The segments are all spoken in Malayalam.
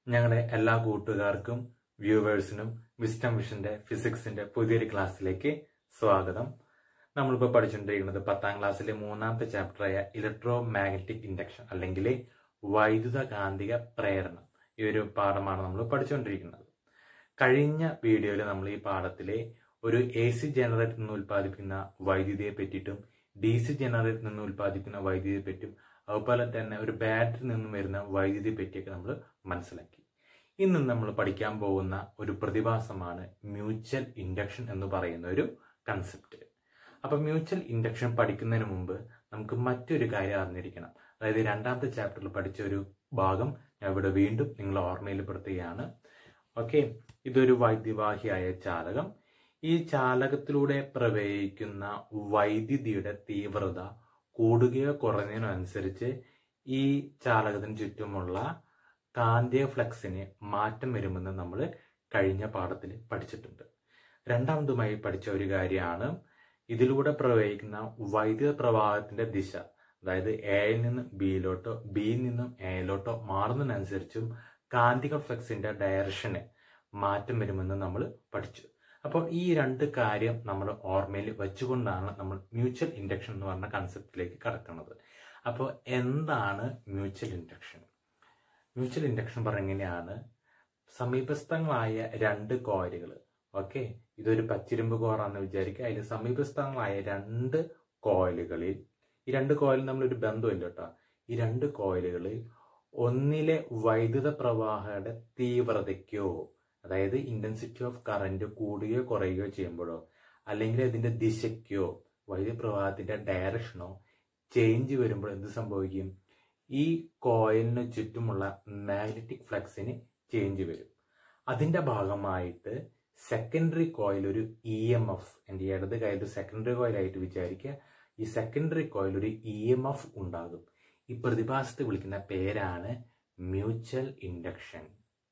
ഞങ്ങളുടെ എല്ലാ കൂട്ടുകാർക്കും വ്യൂവേഴ്സിനും വിസ്റ്റം വിഷന്റെ ഫിസിക്സിന്റെ പുതിയൊരു ക്ലാസ്സിലേക്ക് സ്വാഗതം നമ്മളിപ്പോൾ പഠിച്ചുകൊണ്ടിരിക്കുന്നത് പത്താം ക്ലാസ്സിലെ മൂന്നാമത്തെ ചാപ്റ്ററായ ഇലക്ട്രോ മാഗ്നറ്റിക് ഇൻഡക്ഷൻ അല്ലെങ്കിൽ വൈദ്യുത കാന്തിക പ്രേരണം ഈ ഒരു പാഠമാണ് നമ്മൾ പഠിച്ചുകൊണ്ടിരിക്കുന്നത് കഴിഞ്ഞ വീഡിയോയിൽ നമ്മൾ ഈ പാഠത്തിലെ ഒരു എ സി ജനറേറ്ററിൽ നിന്ന് ഉൽപ്പാദിപ്പിക്കുന്ന വൈദ്യുതിയെ പറ്റിയിട്ടും ഡി സി ജനറേറ്ററിൽ നിന്ന് ഉൽപ്പാദിപ്പിക്കുന്ന വൈദ്യുതിയെ പറ്റിയും അതുപോലെ തന്നെ ഒരു ബാറ്ററിയിൽ നിന്നും വരുന്ന വൈദ്യുതി പറ്റിയൊക്കെ നമ്മൾ മനസ്സിലാക്കി ഇന്ന് നമ്മൾ പഠിക്കാൻ പോകുന്ന ഒരു പ്രതിഭാസമാണ് മ്യൂച്വൽ ഇൻഡക്ഷൻ എന്ന് പറയുന്ന ഒരു കൺസെപ്റ്റ് അപ്പൊ മ്യൂച്വൽ ഇൻഡക്ഷൻ പഠിക്കുന്നതിന് മുമ്പ് നമുക്ക് മറ്റൊരു കാര്യം അറിഞ്ഞിരിക്കണം അതായത് രണ്ടാമത്തെ ചാപ്റ്ററിൽ പഠിച്ച ഒരു ഭാഗം ഞാൻ ഇവിടെ വീണ്ടും നിങ്ങൾ ഓർമ്മയിൽപ്പെടുത്തുകയാണ് ഓക്കെ ഇതൊരു വൈദ്യുവാഹിയായ ചാലകം ഈ ചാലകത്തിലൂടെ പ്രവഹിക്കുന്ന വൈദ്യുതിയുടെ തീവ്രത കൂടുകയോ കുറഞ്ഞതിനോ അനുസരിച്ച് ഈ ചാലകത്തിന് ചുറ്റുമുള്ള കാന്തിക ഫ്ലക്സിന് മാറ്റം വരുമെന്ന് നമ്മൾ കഴിഞ്ഞ പാഠത്തിൽ പഠിച്ചിട്ടുണ്ട് രണ്ടാമതുമായി പഠിച്ച ഒരു കാര്യമാണ് ഇതിലൂടെ പ്രവഹിക്കുന്ന വൈദ്യുത പ്രവാഹത്തിന്റെ ദിശ അതായത് എയിൽ നിന്ന് ബിയിലോട്ടോ ബിയിൽ നിന്നും എയിലോട്ടോ മാറുന്നതിനനുസരിച്ചും കാന്തിക ഫ്ലക്സിന്റെ ഡയറക്ഷന് മാറ്റം വരുമെന്ന് നമ്മൾ പഠിച്ചു അപ്പോൾ ഈ രണ്ട് കാര്യം നമ്മൾ ഓർമ്മയിൽ വെച്ചുകൊണ്ടാണ് നമ്മൾ മ്യൂച്വൽ ഇൻഡക്ഷൻ എന്ന് പറഞ്ഞ കൺസെപ്റ്റിലേക്ക് കടക്കുന്നത് അപ്പോൾ എന്താണ് മ്യൂച്വൽ ഇൻഡക്ഷൻ മ്യൂച്വൽ ഇൻഡക്ഷൻ പറഞ്ഞെങ്ങനെയാണ് സമീപസ്ഥങ്ങളായ രണ്ട് കോയിലുകൾ ഓക്കെ ഇതൊരു പച്ചിരുമ്പ് കോറാന്ന് വിചാരിക്കുക അതിൽ സമീപസ്ഥങ്ങളായ രണ്ട് കോയിലുകളിൽ ഈ രണ്ട് കോയിലും നമ്മളൊരു ബന്ധമില്ല കേട്ടോ ഈ രണ്ട് കോയിലുകളിൽ ഒന്നിലെ വൈദ്യുത പ്രവാഹയുടെ തീവ്രതയ്ക്കോ അതായത് ഇന്റൻസിറ്റി ഓഫ് കറന്റ് കൂടുകയോ കുറയുകയോ ചെയ്യുമ്പോഴോ അല്ലെങ്കിൽ അതിന്റെ ദിശയ്ക്കോ വൈദ്യുത പ്രവാഹത്തിന്റെ ഡയറക്ഷനോ ചേഞ്ച് വരുമ്പോൾ എന്ത് സംഭവിക്കും ഈ കോയിലിന് ചുറ്റുമുള്ള മാഗ്നറ്റിക് ഫ്ലക്സിന് ചേഞ്ച് വരും അതിന്റെ ഭാഗമായിട്ട് സെക്കൻഡറി കോയിൽ ഒരു ഇ എം എഫ് എൻ്റെ ഇടത് കയ്യിൽ ഒരു സെക്കൻഡറി കോയിൽ ആയിട്ട് വിചാരിക്കുക ഈ സെക്കൻഡറി കോയിൽ ഒരു ഇ എം എഫ് ഉണ്ടാകും ഈ പ്രതിഭാസത്തെ വിളിക്കുന്ന പേരാണ് mutual induction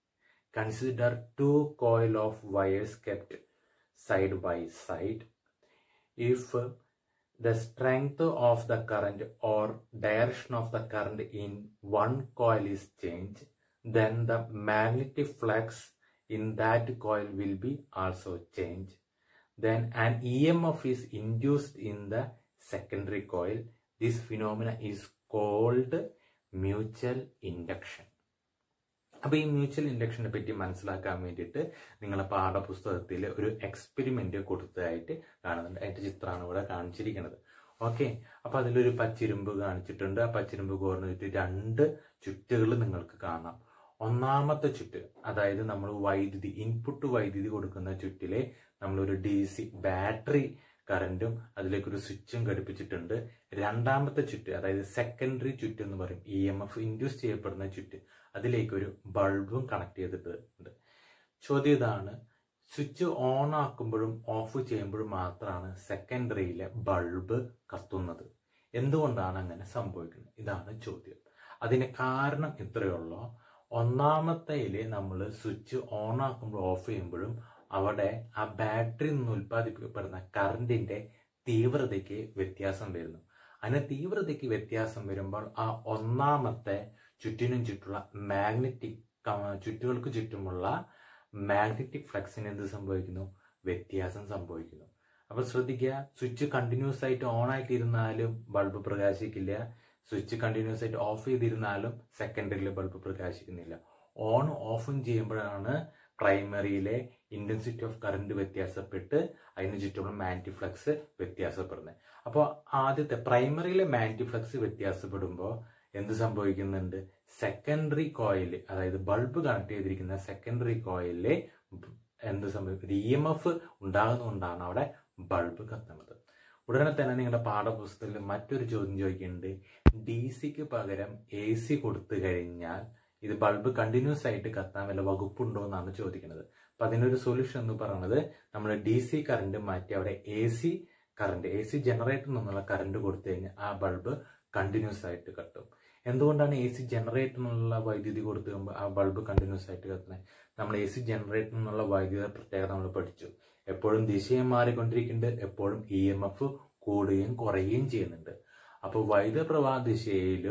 consider two coil of wires kept side by side if the strength of the current or direction of the current in one coil is changed, then the magnetic flux in that coil will be also changed. Then an EMF is induced in the secondary coil. This phenomena is called mutual induction. അപ്പൊ ഈ മ്യൂച്വൽ ഇൻഡക്ഷനെ പറ്റി മനസ്സിലാക്കാൻ വേണ്ടിയിട്ട് നിങ്ങളെ പാഠപുസ്തകത്തിൽ ഒരു എക്സ്പെരിമെന്റ് കൊടുത്തതായിട്ട് കാണുന്നുണ്ട് അതിന്റെ ചിത്രമാണ് ഇവിടെ കാണിച്ചിരിക്കുന്നത് ഓക്കെ അപ്പൊ അതിലൊരു പച്ചിരുമ്പ് കാണിച്ചിട്ടുണ്ട് ആ പച്ചിരുമ്പ് കോർന്ന് ചുറ്റി രണ്ട് ചുറ്റുകൾ നിങ്ങൾക്ക് കാണാം ഒന്നാമത്തെ ചുറ്റ് അതായത് നമ്മൾ വൈദ്യുതി ഇൻപുട്ട് വൈദ്യുതി കൊടുക്കുന്ന ചുറ്റിലെ നമ്മളൊരു ഡി സി ബാറ്ററി കറന്റും അതിലേക്ക് ഒരു സ്വിച്ചും ഘടിപ്പിച്ചിട്ടുണ്ട് രണ്ടാമത്തെ ചുറ്റ് അതായത് സെക്കൻഡറി ചുറ്റ് എന്ന് പറയും ഇ എം എഫ് ഇൻഡ്യൂസ് ചെയ്യപ്പെടുന്ന ചുറ്റ് അതിലേക്ക് ഒരു ബൾബും കണക്ട് ചെയ്തിട്ടുണ്ട് ചോദ്യം ഇതാണ് സ്വിച്ച് ഓൺ ആക്കുമ്പോഴും ഓഫ് ചെയ്യുമ്പോഴും മാത്രമാണ് സെക്കൻഡറിയിലെ ബൾബ് കത്തുന്നത് എന്തുകൊണ്ടാണ് അങ്ങനെ സംഭവിക്കുന്നത് ഇതാണ് ചോദ്യം അതിന് കാരണം ഇത്രയുള്ളൂ ഒന്നാമത്തേല് നമ്മൾ സ്വിച്ച് ഓൺ ആക്കുമ്പോൾ ഓഫ് ചെയ്യുമ്പോഴും അവിടെ ആ ബാറ്ററിയിൽ നിന്ന് ഉൽപ്പാദിപ്പിക്കപ്പെടുന്ന കറണ്ടിന്റെ തീവ്രതയ്ക്ക് വ്യത്യാസം വരുന്നു അതിന് തീവ്രതയ്ക്ക് വ്യത്യാസം വരുമ്പോൾ ആ ഒന്നാമത്തെ ചുറ്റിനും ചുറ്റുള്ള മാഗ്നറ്റിക് ചുറ്റുകൾക്ക് ചുറ്റുമുള്ള മാഗ്നറ്റിക് ഫ്ലക്സിന് എന്ത് സംഭവിക്കുന്നു വ്യത്യാസം സംഭവിക്കുന്നു അപ്പൊ ശ്രദ്ധിക്കുക സ്വിച്ച് കണ്ടിന്യൂസ് ആയിട്ട് ഓൺ ആയിട്ടിരുന്നാലും ബൾബ് പ്രകാശിക്കില്ല സ്വിച്ച് കണ്ടിന്യൂസ് ആയിട്ട് ഓഫ് ചെയ്തിരുന്നാലും സെക്കൻഡറിയിൽ ബൾബ് പ്രകാശിക്കുന്നില്ല ഓൺ ഓഫും ചെയ്യുമ്പോഴാണ് പ്രൈമറിയിലെ ഇന്റൻസിറ്റി ഓഫ് കറണ്ട് വ്യത്യാസപ്പെട്ട് അതിന് ചുറ്റുമുള്ള മാഗ്നറ്റിക് ഫ്ലക്സ് വ്യത്യാസപ്പെടുന്നത് അപ്പോൾ ആദ്യത്തെ പ്രൈമറിയിലെ മാഗ്നറ്റിക് ഫ്ലക്സ് വ്യത്യാസപ്പെടുമ്പോൾ എന്ത് സംഭവിക്കുന്നുണ്ട് സെക്കൻഡറി കോയിൽ അതായത് ബൾബ് കണക്ട് ചെയ്തിരിക്കുന്ന സെക്കൻഡറി കോയിലിലെ എന്ത് സംഭവിക്കും ഇ എം എഫ് ഉണ്ടാകുന്നതുകൊണ്ടാണ് അവിടെ ബൾബ് കത്തുന്നത് ഉടനെ തന്നെ നിങ്ങളുടെ പാഠപുസ്തകത്തിൽ മറ്റൊരു ചോദ്യം ചോദിക്കുന്നുണ്ട് ഡി സിക്ക് പകരം എ സി കൊടുത്തു കഴിഞ്ഞാൽ ഇത് ബൾബ് കണ്ടിന്യൂസ് ആയിട്ട് കത്താൻ വല്ല വകുപ്പുണ്ടോ എന്നാണ് ചോദിക്കുന്നത് അപ്പൊ അതിനൊരു സൊല്യൂഷൻ എന്ന് പറയുന്നത് നമ്മൾ ഡി സി കറണ്ട് മാറ്റി അവിടെ A C current A C ജനറേറ്ററിൽ നിന്നുള്ള കറണ്ട് കൊടുത്തു കഴിഞ്ഞാൽ ആ ബൾബ് കണ്ടിന്യൂസ് ആയിട്ട് കത്തും എന്തുകൊണ്ടാണ് എ സി ജനറേറ്ററിൽ നിന്നുള്ള വൈദ്യുതി കൊടുത്തു കഴിയുമ്പോൾ ആ ബൾബ് കണ്ടിന്യൂസ് ആയിട്ട് കത്തുന്നത് നമ്മൾ എ സി ജനറേറ്ററിൽ നിന്നുള്ള വൈദ്യുത പ്രത്യേകത നമ്മൾ പഠിച്ചു എപ്പോഴും ദിശയും മാറിക്കൊണ്ടിരിക്കുന്നുണ്ട് എപ്പോഴും ഇ എം എഫ് കൂടുകയും കുറയുകയും ചെയ്യുന്നുണ്ട് അപ്പോൾ വൈദ്യുത പ്രവാഹ ദിശയിലും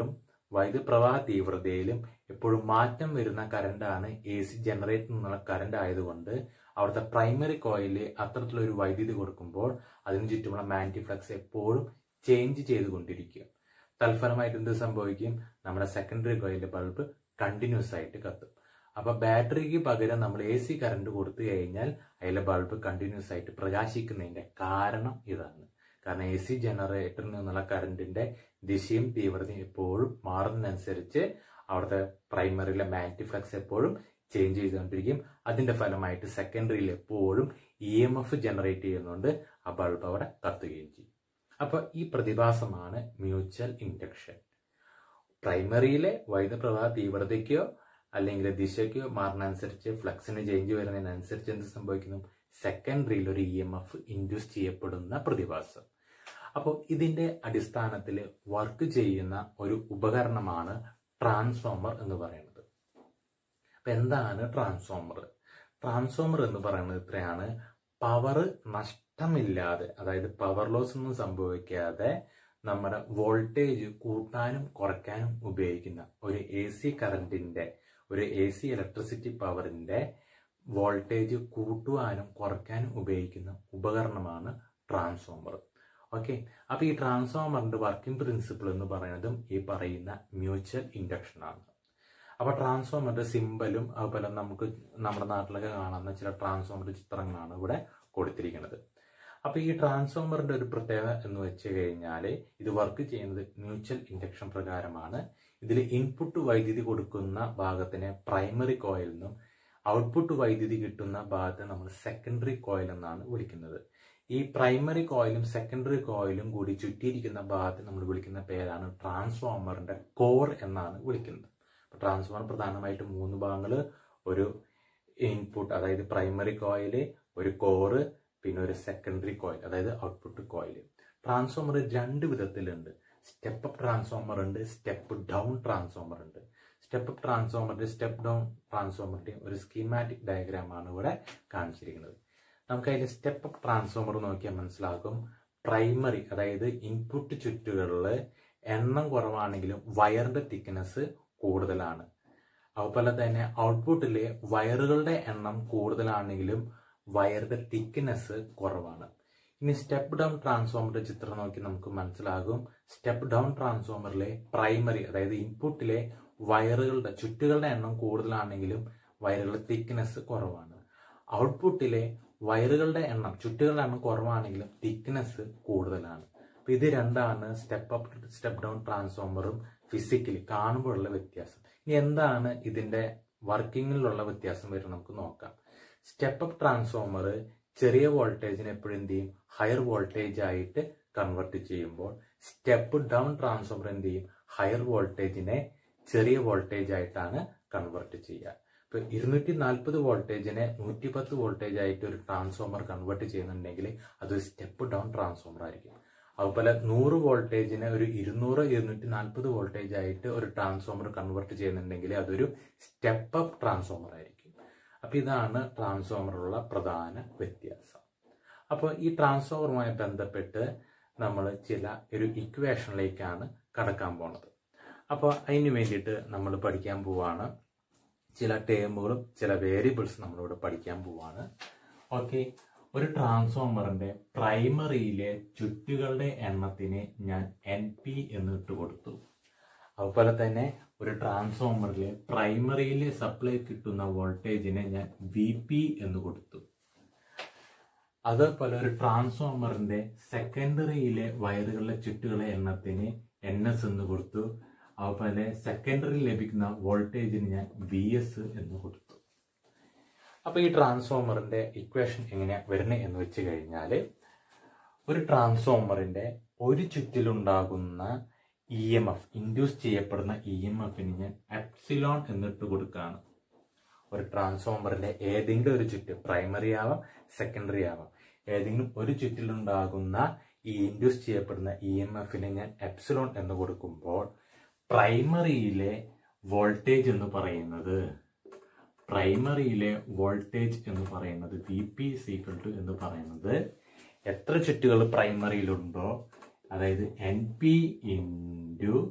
വൈദ്യുത പ്രവാഹ തീവ്രതയിലും എപ്പോഴും മാറ്റം വരുന്ന കറണ്ടാണ് എ സി ജനറേറ്റർ നിന്നുള്ള കറണ്ട് ആയതുകൊണ്ട് അവിടുത്തെ പ്രൈമറി കോയിലിൽ അത്തരത്തിലൊരു വൈദ്യുതി കൊടുക്കുമ്പോൾ അതിന് ചുറ്റുമുള്ള മാഗ്നറ്റിക് ഫ്ലക്സ് എപ്പോഴും ചേഞ്ച് ചെയ്തുകൊണ്ടിരിക്കും തൽഫലമായിട്ട് എന്ത് സംഭവിക്കും നമ്മുടെ സെക്കൻഡറി കോയിലിലെ ബൾബ് കണ്ടിന്യൂസ് ആയിട്ട് കത്തും അപ്പൊ ബാറ്ററിക്ക് പകരം നമ്മൾ എ സി കറണ്ട് കൊടുത്തു കഴിഞ്ഞാൽ അതിലെ ബൾബ് കണ്ടിന്യൂസ് ആയിട്ട് പ്രകാശിക്കുന്നതിന്റെ കാരണം ഇതാണ് കാരണം എ സി ജനറേറ്ററിൽ നിന്നുള്ള കറണ്ടിന്റെ ദിശയും തീവ്രതയും എപ്പോഴും മാറുന്നതനുസരിച്ച് അവിടുത്തെ പ്രൈമറിയിലെ മാഗ്നറ്റിക് ഫ്ലക്സ് എപ്പോഴും ചേഞ്ച് ചെയ്തുകൊണ്ടിരിക്കും അതിന്റെ ഫലമായിട്ട് സെക്കൻഡറിയിൽ എപ്പോഴും ഇ എം എഫ് ജനറേറ്റ് ചെയ്യുന്നുണ്ട് ആ ബൾബ് അവിടെ കത്തുകയും ചെയ്യും അപ്പൊ ഈ പ്രതിഭാസമാണ് മ്യൂച്വൽ ഇൻഡക്ഷൻ പ്രൈമറിയിലെ വൈദ്യുത പ്രവാഹ തീവ്രതയ്ക്കോ അല്ലെങ്കിൽ ദിശയ്ക്കോ മാറുന്നതനുസരിച്ച് ഫ്ലക്സിന് ചേഞ്ച് വരുന്നതിനനുസരിച്ച് എന്ത് സംഭവിക്കുന്നു സെക്കൻഡറിയിൽ ഒരു ഇ എം എഫ് ഇൻഡ്യൂസ് ചെയ്യപ്പെടുന്ന പ്രതിഭാസം അപ്പോൾ ഇതിന്റെ അടിസ്ഥാനത്തിൽ വർക്ക് ചെയ്യുന്ന ഒരു ഉപകരണമാണ് ട്രാൻസ്ഫോമർ എന്ന് പറയുന്നത് അപ്പൊ എന്താണ് ട്രാൻസ്ഫോമർ ട്രാൻസ്ഫോമർ എന്ന് പറയുന്നത് ഇത്രയാണ് പവർ നഷ്ടമില്ലാതെ അതായത് പവർ ലോസ് ഒന്നും സംഭവിക്കാതെ നമ്മുടെ വോൾട്ടേജ് കൂട്ടാനും കുറയ്ക്കാനും ഉപയോഗിക്കുന്ന ഒരു എ സി കറണ്ടിന്റെ ഒരു എ സി ഇലക്ട്രിസിറ്റി പവറിന്റെ വോൾട്ടേജ് കൂട്ടുവാനും കുറയ്ക്കാനും ഉപയോഗിക്കുന്ന ഉപകരണമാണ് ട്രാൻസ്ഫോമർ ഓക്കെ അപ്പൊ ഈ ട്രാൻസ്ഫോമറിന്റെ വർക്കിംഗ് പ്രിൻസിപ്പിൾ എന്ന് പറയുന്നതും ഈ പറയുന്ന മ്യൂച്വൽ ഇൻഡക്ഷൻ ആണ് അപ്പൊ ട്രാൻസ്ഫോമറിന്റെ സിമ്പലും അതുപോലെ നമുക്ക് നമ്മുടെ നാട്ടിലൊക്കെ കാണുന്ന ചില ട്രാൻസ്ഫോമറിന്റെ ചിത്രങ്ങളാണ് ഇവിടെ കൊടുത്തിരിക്കുന്നത് അപ്പൊ ഈ ട്രാൻസ്ഫോമറിന്റെ ഒരു പ്രത്യേകത എന്ന് വെച്ച് കഴിഞ്ഞാൽ ഇത് വർക്ക് ചെയ്യുന്നത് മ്യൂച്വൽ ഇൻഡക്ഷൻ പ്രകാരമാണ് ഇതിൽ ഇൻപുട്ട് വൈദ്യുതി കൊടുക്കുന്ന ഭാഗത്തിനെ പ്രൈമറി കോയിൽ എന്നും ഔട്ട്പുട്ട് വൈദ്യുതി കിട്ടുന്ന ഭാഗത്തെ നമ്മൾ സെക്കൻഡറി കോയിൽ എന്നാണ് വിളിക്കുന്നത് ഈ പ്രൈമറി കോയിലും സെക്കൻഡറി കോയിലും കൂടി ചുറ്റിയിരിക്കുന്ന ഭാഗത്ത് നമ്മൾ വിളിക്കുന്ന പേരാണ് ട്രാൻസ്ഫോമറിന്റെ കോർ എന്നാണ് വിളിക്കുന്നത് ട്രാൻസ്ഫോമർ പ്രധാനമായിട്ടും മൂന്ന് ഭാഗങ്ങൾ ഒരു ഇൻപുട്ട് അതായത് പ്രൈമറി കോയില് ഒരു കോറ് പിന്നെ ഒരു സെക്കൻഡറി കോയിൽ അതായത് ഔട്ട്പുട്ട് കോയിൽ ട്രാൻസ്ഫോമർ രണ്ട് വിധത്തിലുണ്ട് സ്റ്റെപ്പ് അപ്പ് ട്രാൻസ്ഫോമർ ഉണ്ട് സ്റ്റെപ്പ് ഡൗൺ ട്രാൻസ്ഫോമർ ഉണ്ട് സ്റ്റെപ്പ് അപ്പ് ട്രാൻസ്ഫോമറിന്റെ സ്റ്റെപ്പ് ഡൗൺ ട്രാൻസ്ഫോമറിന്റെയും ഒരു സ്കീമാറ്റിക് ഡയഗ്രാം ആണ് ഇവിടെ കാണിച്ചിരിക്കുന്നത് നമുക്ക് അതിൽ സ്റ്റെപ്പ് അപ്പ് ട്രാൻസ്ഫോമർ നോക്കിയാൽ മനസ്സിലാക്കും പ്രൈമറി അതായത് ഇൻപുട്ട് ചുറ്റുകളിൽ എണ്ണം കുറവാണെങ്കിലും വയറിന്റെ തിക്നെസ് കൂടുതലാണ് അതുപോലെ തന്നെ ഔട്ട്പുട്ടിലെ വയറുകളുടെ എണ്ണം കൂടുതലാണെങ്കിലും വയറിന്റെ തിക്നെസ് കുറവാണ് ഇനി സ്റ്റെപ്പ് ഡൗൺ ട്രാൻസ്ഫോമറിന്റെ ചിത്രം നോക്കി നമുക്ക് മനസ്സിലാകും സ്റ്റെപ്പ് ഡൗൺ ട്രാൻസ്ഫോമറിലെ പ്രൈമറി അതായത് ഇൻപുട്ടിലെ വയറുകളുടെ ചുറ്റുകളുടെ എണ്ണം കൂടുതലാണെങ്കിലും വയറുകളുടെ തിക്നെസ് കുറവാണ് ഔട്ട്പുട്ടിലെ വയറുകളുടെ എണ്ണം ചുറ്റുകളുടെ എണ്ണം കുറവാണെങ്കിലും തിക്നെസ് കൂടുതലാണ് അപ്പൊ ഇത് രണ്ടാണ് സ്റ്റെപ്പ് അപ്പ് സ്റ്റെപ്പ് ഡൗൺ ട്രാൻസ്ഫോമറും ഫിസിക്കലി കാണുമ്പോഴുള്ള വ്യത്യാസം ഇനി എന്താണ് ഇതിന്റെ വർക്കിങ്ങിലുള്ള വ്യത്യാസം വരും നമുക്ക് നോക്കാം സ്റ്റെപ്പ് അപ്പ് ട്രാൻസ്ഫോമർ ചെറിയ വോൾട്ടേജിനെ എപ്പോഴും എന്ത് ചെയ്യും ഹയർ വോൾട്ടേജ് ആയിട്ട് കൺവെർട്ട് ചെയ്യുമ്പോൾ സ്റ്റെപ്പ് ഡൗൺ ട്രാൻസ്ഫോമർ എന്ത് ചെയ്യും ഹയർ വോൾട്ടേജിനെ ചെറിയ വോൾട്ടേജ് ആയിട്ടാണ് കൺവെർട്ട് ചെയ്യുക ഇപ്പൊ ഇരുന്നൂറ്റി നാൽപ്പത് വോൾട്ടേജിനെ നൂറ്റി പത്ത് വോൾട്ടേജ് ആയിട്ട് ഒരു ട്രാൻസ്ഫോമർ കൺവെർട്ട് ചെയ്യുന്നുണ്ടെങ്കിൽ അതൊരു സ്റ്റെപ്പ് ഡൗൺ ട്രാൻസ്ഫോമർ ആയിരിക്കും അതുപോലെ നൂറ് വോൾട്ടേജിനെ ഒരു ഇരുന്നൂറ് ഇരുന്നൂറ്റി നാൽപ്പത് വോൾട്ടേജ് ആയിട്ട് ഒരു ട്രാൻസ്ഫോമർ കൺവെർട്ട് ചെയ്യുന്നുണ്ടെങ്കിൽ അതൊരു സ്റ്റെപ്പ് അപ്പ് ട്രാൻസ്ഫോമർ ആയിരിക്കും അപ്പൊ ഇതാണ് ട്രാൻസ്ഫോമറുള്ള പ്രധാന വ്യത്യാസം അപ്പോൾ ഈ ട്രാൻസ്ഫോമറുമായി ബന്ധപ്പെട്ട് നമ്മൾ ചില ഒരു ഇക്വേഷനിലേക്കാണ് കടക്കാൻ പോണത് അപ്പോൾ അതിന് വേണ്ടിയിട്ട് നമ്മൾ പഠിക്കാൻ പോവാണ് ചില ടേമുകളും ചില വേരിയബിൾസ് നമ്മളിവിടെ പഠിക്കാൻ പോവാണ് ഓക്കെ ഒരു ട്രാൻസ്ഫോമറിന്റെ പ്രൈമറിയിലെ ചുറ്റുകളുടെ എണ്ണത്തിന് ഞാൻ എൻ പി എന്ന് ഇട്ട് കൊടുത്തു അതുപോലെ തന്നെ ഒരു ട്രാൻസ്ഫോമറിലെ പ്രൈമറിയിൽ സപ്ലൈ കിട്ടുന്ന വോൾട്ടേജിനെ ഞാൻ വി പി എന്ന് കൊടുത്തു അതേപോലെ ഒരു ട്രാൻസ്ഫോമറിന്റെ സെക്കൻഡറിയിലെ വയറുകളിലെ ചുറ്റുകളെ എണ്ണത്തിന് എൻ എസ് എന്ന് കൊടുത്തു അതുപോലെ സെക്കൻഡറിയിൽ ലഭിക്കുന്ന വോൾട്ടേജിന് ഞാൻ വി എസ് എന്ന് കൊടുത്തു അപ്പൊ ഈ ട്രാൻസ്ഫോമറിന്റെ ഇക്വേഷൻ എങ്ങനെയാ വരുന്നത് എന്ന് വെച്ച് കഴിഞ്ഞാൽ ഒരു ട്രാൻസ്ഫോമറിന്റെ ഒരു ചുറ്റിലുണ്ടാകുന്ന ഇ എം എഫ് ഇൻഡ്യൂസ് ചെയ്യപ്പെടുന്ന ഇ എം എഫിന് ഞാൻ എപ്സിലോൺ എന്നിട്ട് കൊടുക്കുകയാണ് ഒരു ട്രാൻസ്ഫോമറിന്റെ ഏതെങ്കിലും ഒരു ചുറ്റ് പ്രൈമറി ആവാം സെക്കൻഡറി ആവാം ഏതെങ്കിലും ഒരു ചുറ്റിലുണ്ടാകുന്ന ഈ ഇൻഡ്യൂസ് ചെയ്യപ്പെടുന്ന ഇ എം എഫിന് ഞാൻ എപ്സിലോൺ എന്ന് കൊടുക്കുമ്പോൾ പ്രൈമറിയിലെ വോൾട്ടേജ് എന്ന് പറയുന്നത് പ്രൈമറിയിലെ വോൾട്ടേജ് എന്ന് പറയുന്നത് വി പി സീക്വൽ ടു എന്ന് പറയുന്നത് എത്ര ചുറ്റുകൾ പ്രൈമറിയിലുണ്ടോ അതായത് എൻ പി ഇൻറ്റു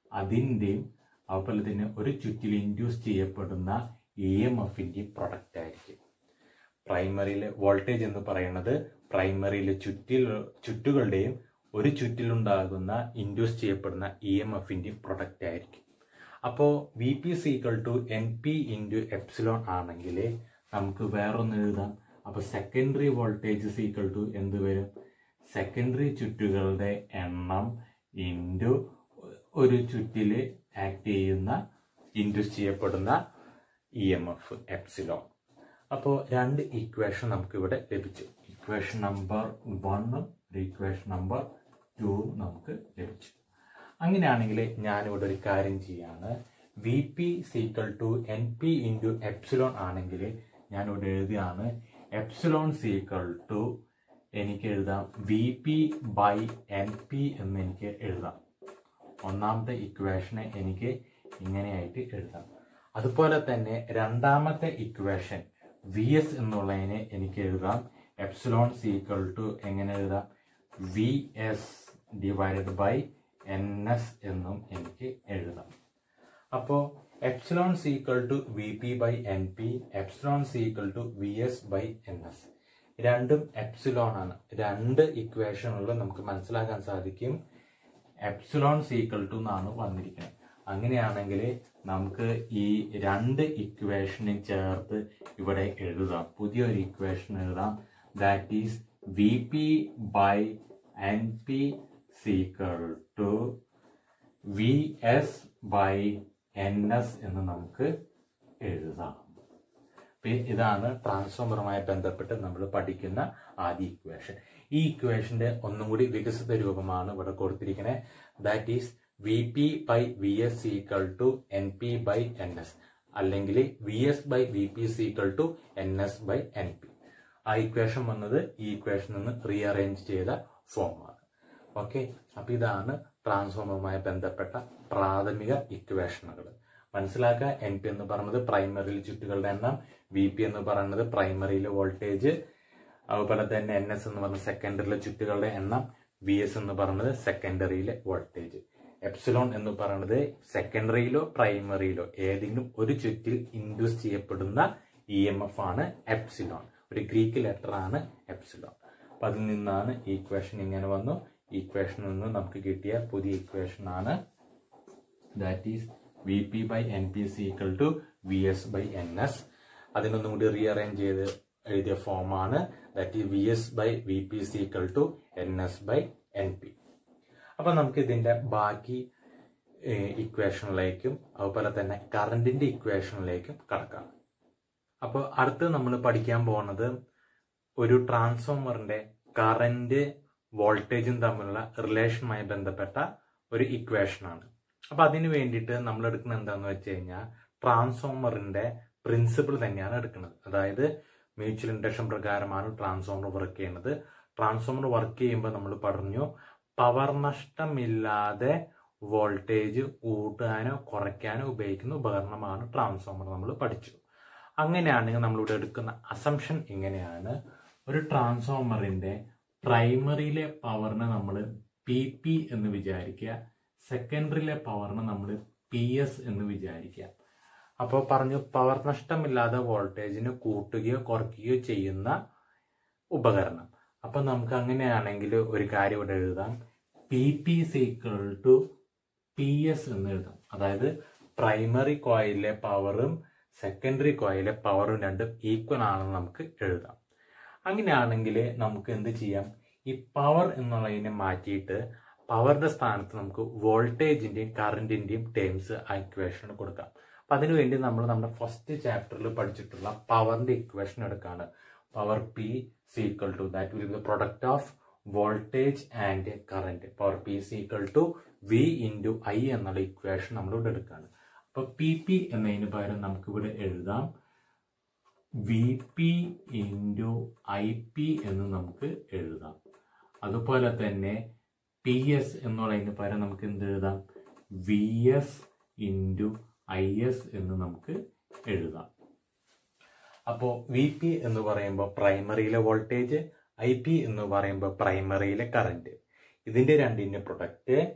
അതിൻ്റെയും അതുപോലെ തന്നെ ഒരു ചുറ്റിൽ ഇൻഡ്യൂസ് ചെയ്യപ്പെടുന്ന ഇ എം എഫിൻ്റെയും പ്രൊഡക്റ്റ് ആയിരിക്കും പ്രൈമറിയിലെ വോൾട്ടേജ് എന്ന് പറയുന്നത് പ്രൈമറിയിലെ ചുറ്റിൽ ചുറ്റുകളുടെയും ഒരു ചുറ്റിലുണ്ടാകുന്ന ഇൻഡ്യൂസ് ചെയ്യപ്പെടുന്ന ഇ എം എഫിൻ്റെയും പ്രൊഡക്റ്റ് ആയിരിക്കും അപ്പോൾ V P is equal to N P into epsilon ആണെങ്കിൽ നമുക്ക് വേറൊന്ന് എഴുതാം അപ്പോൾ സെക്കൻഡറി വോൾട്ടേജ് സീക്വൽ ടു എന്ത് വരും സെക്കൻഡറി ചുറ്റുകളുടെ എണ്ണം ഇൻറ്റു ഒരു ചുറ്റിൽ ആക്ട് ചെയ്യുന്ന ഇൻഡ്യൂസ് ചെയ്യപ്പെടുന്ന ഇ എം എഫ് എപ്സിലോൺ അപ്പോൾ രണ്ട് ഇക്വേഷൻ നമുക്ക് ഇവിടെ ലഭിച്ചു ഇക്വേഷൻ നമ്പർ വണ്ണും ഇക്വേഷൻ നമ്പർ ടൂവും നമുക്ക് ലഭിച്ചു അങ്ങനെയാണെങ്കിൽ ഞാനിവിടെ ഒരു കാര്യം ചെയ്യാണ് V P is equal to N P into epsilon ആണെങ്കിൽ ഞാനിവിടെ എഴുതിയാണ് എപ്സിലോൺ സീക്വൽ ടു എനിക്ക് എഴുതാം V P by N P എന്ന് എനിക്ക് എഴുതാം ഒന്നാമത്തെ ഇക്വേഷനെ എനിക്ക് ഇങ്ങനെയായിട്ട് എഴുതാം അതുപോലെ തന്നെ രണ്ടാമത്തെ ഇക്വേഷൻ വി എസ് എന്നുള്ളതിനെ എനിക്ക് എഴുതാം എപ്സിലോൺ സീക്വൽ ടു എങ്ങനെ എഴുതാം V S divided by N S എന്നും എനിക്ക് എഴുതാം അപ്പോൾ epsilon is equal to V P by N P epsilon is equal to V S by N S രണ്ടും എപ്സിലോൺ ആണ് രണ്ട് ഇക്വേഷനുകളിൽ നമുക്ക് മനസ്സിലാക്കാൻ സാധിക്കും എപ്സിലോൺ സീക്വൽ ടു എന്നാണ് വന്നിരിക്കുന്നത് അങ്ങനെയാണെങ്കിൽ നമുക്ക് ഈ രണ്ട് ഇക്വേഷനും ചേർത്ത് ഇവിടെ എഴുതാം പുതിയൊരു ഇക്വേഷൻ എഴുതാം that is V P by N P is equal to V S by N S എന്ന് നമുക്ക് എഴുതാം അപ്പൊ ഇതാണ് ട്രാൻസ്ഫോമറുമായി ബന്ധപ്പെട്ട് നമ്മൾ പഠിക്കുന്ന ആദ്യ ഇക്വേഷൻ ഈ ഇക്വേഷന്റെ ഒന്നും കൂടി വികസിത രൂപമാണ് ഇവിടെ കൊടുത്തിരിക്കുന്നത് that is V P by V S equal to N P by N S അല്ലെങ്കിൽ V S by V P is equal to N S by N P ആ ഇക്വേഷൻ വന്നത് ഈ ഇക്വേഷൻ നിന്ന് റീഅറേഞ്ച് ചെയ്ത ഫോമാണ് ഓക്കെ അപ്പൊ ഇതാണ് ട്രാൻസ്ഫോമറുമായി ബന്ധപ്പെട്ട പ്രാഥമിക ഇക്വേഷനുകൾ മനസ്സിലാക്കുക എൻ പി എന്ന് പറയുന്നത് പ്രൈമറിയിൽ ചുറ്റുകളുടെ എണ്ണം വി പി എന്ന് പറയുന്നത് പ്രൈമറിയിലെ വോൾട്ടേജ് അതുപോലെ തന്നെ എൻ എസ് എന്ന് പറയുന്നത് സെക്കൻഡറിയിലെ ചുറ്റുകളുടെ എണ്ണം വി എസ് എന്ന് പറയുന്നത് സെക്കൻഡറിയിലെ വോൾട്ടേജ് എപ്സിലോൺ എന്ന് പറയുന്നത് സെക്കൻഡറിയിലോ പ്രൈമറിയിലോ ഏതെങ്കിലും ഒരു ചുറ്റിൽ ഇൻഡ്യൂസ് ചെയ്യപ്പെടുന്ന ഇ എം എഫ് ആണ് എപ്സിലോൺ ഒരു ഗ്രീക്ക് ലെറ്റർ ആണ് എപ്സിലോൺ അപ്പൊ അതിൽ നിന്നാണ് ഈ ഇക്വേഷൻ ഇങ്ങനെ വന്നു ഇക്വേഷനിൽ നിന്ന് നമുക്ക് കിട്ടിയ പുതിയ ഇക്വേഷൻ ആണ് that is V P by N P is equal to V S by N S അതിനൊന്നും കൂടി റീഅറേഞ്ച് ചെയ്ത് എഴുതിയ ഫോമാണ് ദാറ്റ് ഈ V S by V P is equal to N S by N P അപ്പൊ നമുക്ക് ഇതിന്റെ ബാക്കി ഇക്വേഷനിലേക്കും അതുപോലെ തന്നെ കറണ്ടിന്റെ ഇക്വേഷനിലേക്കും കടക്കാം അപ്പോൾ അടുത്ത് നമ്മൾ പഠിക്കാൻ പോകുന്നത് ഒരു ട്രാൻസ്ഫോമറിന്റെ കറന്റ് വോൾട്ടേജും തമ്മിലുള്ള റിലേഷനുമായി ബന്ധപ്പെട്ട ഒരു ഇക്വേഷനാണ് അപ്പൊ അതിന് വേണ്ടിയിട്ട് നമ്മൾ എടുക്കുന്നത് എന്താന്ന് വെച്ച് കഴിഞ്ഞാൽ ട്രാൻസ്ഫോമറിന്റെ പ്രിൻസിപ്പിൾ തന്നെയാണ് എടുക്കുന്നത് അതായത് മ്യൂച്വൽ ഇൻഡക്ഷൻ പ്രകാരമാണ് ട്രാൻസ്ഫോമർ വർക്ക് ചെയ്യുന്നത് ട്രാൻസ്ഫോമർ വർക്ക് ചെയ്യുമ്പോൾ നമ്മൾ പറഞ്ഞു പവർ നഷ്ടമില്ലാതെ വോൾട്ടേജ് കൂട്ടാനോ കുറയ്ക്കാനോ ഉപയോഗിക്കുന്ന ഉപകരണമാണ് ട്രാൻസ്ഫോമർ നമ്മൾ പഠിച്ചു അങ്ങനെയാണെങ്കിൽ നമ്മളിവിടെ എടുക്കുന്ന അസംഷൻ ഇങ്ങനെയാണ് ഒരു ട്രാൻസ്ഫോമറിന്റെ പ്രൈമറിയിലെ പവറിനെ നമ്മൾ പി പി എന്ന് വിചാരിക്കുക സെക്കൻഡറിയിലെ പവറിനെ നമ്മൾ പി എസ് എന്ന് വിചാരിക്കുക അപ്പോൾ പറഞ്ഞു പവർ നഷ്ടമില്ലാതെ വോൾട്ടേജിന് കൂട്ടുകയോ കുറയ്ക്കുകയോ ചെയ്യുന്ന ഉപകരണം അപ്പൊ നമുക്ക് അങ്ങനെയാണെങ്കിൽ ഒരു കാര്യം ഇവിടെ എഴുതാം P P is equal to P S എന്ന് എഴുതാം അതായത് പ്രൈമറി കോയിലെ പവറും സെക്കൻഡറി കോയിലെ പവറും രണ്ടും ഈക്വൽ ആണെന്ന് നമുക്ക് എഴുതാം അങ്ങനെയാണെങ്കിൽ നമുക്ക് എന്ത് ചെയ്യാം ഈ പവർ എന്നുള്ളതിനെ മാറ്റിയിട്ട് പവറിന്റെ സ്ഥാനത്ത് നമുക്ക് വോൾട്ടേജിന്റെയും കറന്റിന്റെയും ടേംസ് ആ ഇക്വേഷൻ കൊടുക്കാം അപ്പൊ അതിനുവേണ്ടി നമ്മൾ നമ്മുടെ ഫസ്റ്റ് ചാപ്റ്ററിൽ പഠിച്ചിട്ടുള്ള പവറിന്റെ ഇക്വേഷൻ എടുക്കാണ് power P is equal to that will the product of voltage and current power P is equal to V into I എന്നുള്ള ഇക്വേഷൻ നമ്മൾ ഇവിടെ എടുക്കുകയാണ് അപ്പൊ പി പി എന്നതിന് പകരം നമുക്ക് ഇവിടെ എഴുതാം V P into I P എന്ന് നമുക്ക് എഴുതാം അതുപോലെ തന്നെ പി എസ് എന്നുള്ളതിന് പകരം നമുക്ക് എന്ത് എഴുതാം V S into I S എന്ന് നമുക്ക് എഴുതാം അപ്പോൾ വി പി എന്ന് പറയുമ്പോൾ പ്രൈമറിയിലെ വോൾട്ടേജ് ഐ പി എന്ന് പറയുമ്പോൾ പ്രൈമറിയിലെ കറന്റ് ഇതിന്റെ രണ്ടിന്റെ പ്രൊഡക്റ്റ്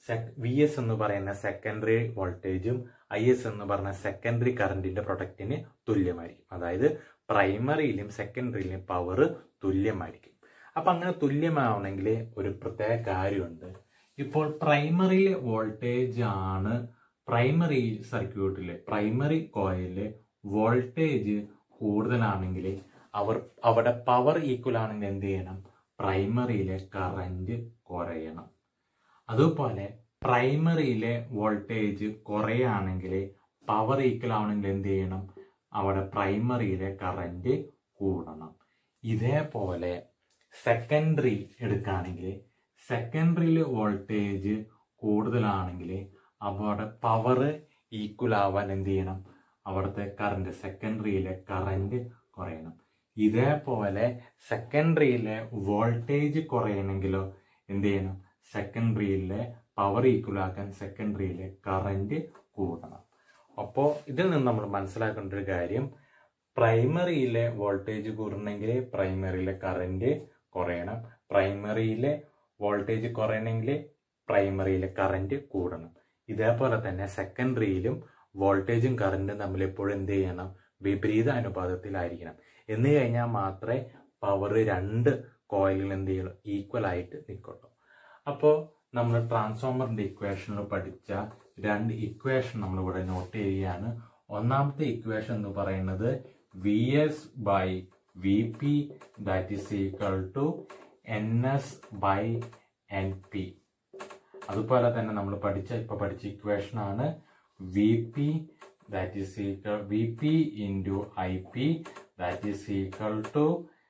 വി എസ് എന്ന് പറയുന്ന സെക്കൻഡറി വോൾട്ടേജും ഐ എസ് എന്ന് പറഞ്ഞ സെക്കൻഡറി കറണ്ടിന്റെ പ്രൊഡക്റ്റിന് തുല്യമായിരിക്കും അതായത് പ്രൈമറിയിലും സെക്കൻഡറിയിലും പവർ തുല്യമായിരിക്കും അപ്പൊ അങ്ങനെ തുല്യമാവണമെങ്കിൽ ഒരു പ്രത്യേക കാര്യമുണ്ട് ഇപ്പോൾ പ്രൈമറിയിലെ വോൾട്ടേജ് ആണ് പ്രൈമറി സർക്യൂട്ടിലെ പ്രൈമറി കോയിലെ വോൾട്ടേജ് കൂടുതലാണെങ്കിൽ അവർ അവിടെ പവർ ഈക്വൽ ആണെങ്കിൽ എന്ത് ചെയ്യണം പ്രൈമറിയിലെ കറന്റ് കുറയണം അതുപോലെ പ്രൈമറിയിലെ വോൾട്ടേജ് കുറയാണെങ്കിൽ പവർ ഈക്വൽ ആവണമെങ്കിൽ എന്ത് ചെയ്യണം അവിടെ പ്രൈമറിയിലെ കറന്റ് കൂടണം ഇതേപോലെ സെക്കൻഡറി എടുക്കുകയാണെങ്കിൽ സെക്കൻഡറിയിലെ വോൾട്ടേജ് കൂടുതലാണെങ്കിൽ അവിടെ പവർ ഈക്വൽ ആവാൻ എന്ത് ചെയ്യണം അവിടുത്തെ കറണ്ട് സെക്കൻഡറിയിലെ കറന്റ് കുറയണം ഇതേപോലെ സെക്കൻഡറിയിലെ വോൾട്ടേജ് കുറയണമെങ്കിലോ എന്ത് ചെയ്യണം സെക്കൻഡറിയിലെ പവർ ഈക്വൽ ആക്കാൻ സെക്കൻഡറിയിലെ കറന്റ് കൂടണം അപ്പോൾ ഇതിൽ നിന്ന് നമ്മൾ മനസ്സിലാക്കേണ്ട ഒരു കാര്യം പ്രൈമറിയിലെ വോൾട്ടേജ് കൂടണമെങ്കിൽ പ്രൈമറിയിലെ കറന്റ് കുറയണം പ്രൈമറിയിലെ വോൾട്ടേജ് കുറയണമെങ്കിൽ പ്രൈമറിയിലെ കറന്റ് കൂടണം ഇതേപോലെ തന്നെ സെക്കൻഡറിയിലും വോൾട്ടേജും കറന്റും തമ്മിൽ എപ്പോഴും എന്ത് ചെയ്യണം വിപരീത അനുപാതത്തിലായിരിക്കണം എന്ന് കഴിഞ്ഞാൽ മാത്രമേ പവർ രണ്ട് കോയിലുകൾ എന്ത് ചെയ്യുള്ളൂ ഈക്വൽ ആയിട്ട് നിൽക്കുള്ളൂ അപ്പോൾ നമ്മൾ ട്രാൻസ്ഫോമറിന്റെ ഇക്വേഷനിൽ പഠിച്ച രണ്ട് ഇക്വേഷൻ നമ്മൾ ഇവിടെ നോട്ട് ചെയ്യുകയാണ് ഒന്നാമത്തെ ഇക്വേഷൻ എന്ന് പറയുന്നത് V S by V P that is equal to N S by N P അതുപോലെ തന്നെ നമ്മൾ പഠിച്ച ഇപ്പൊ പഠിച്ച ഇക്വേഷൻ ആണ് V P that is equal V P into I P that is equal to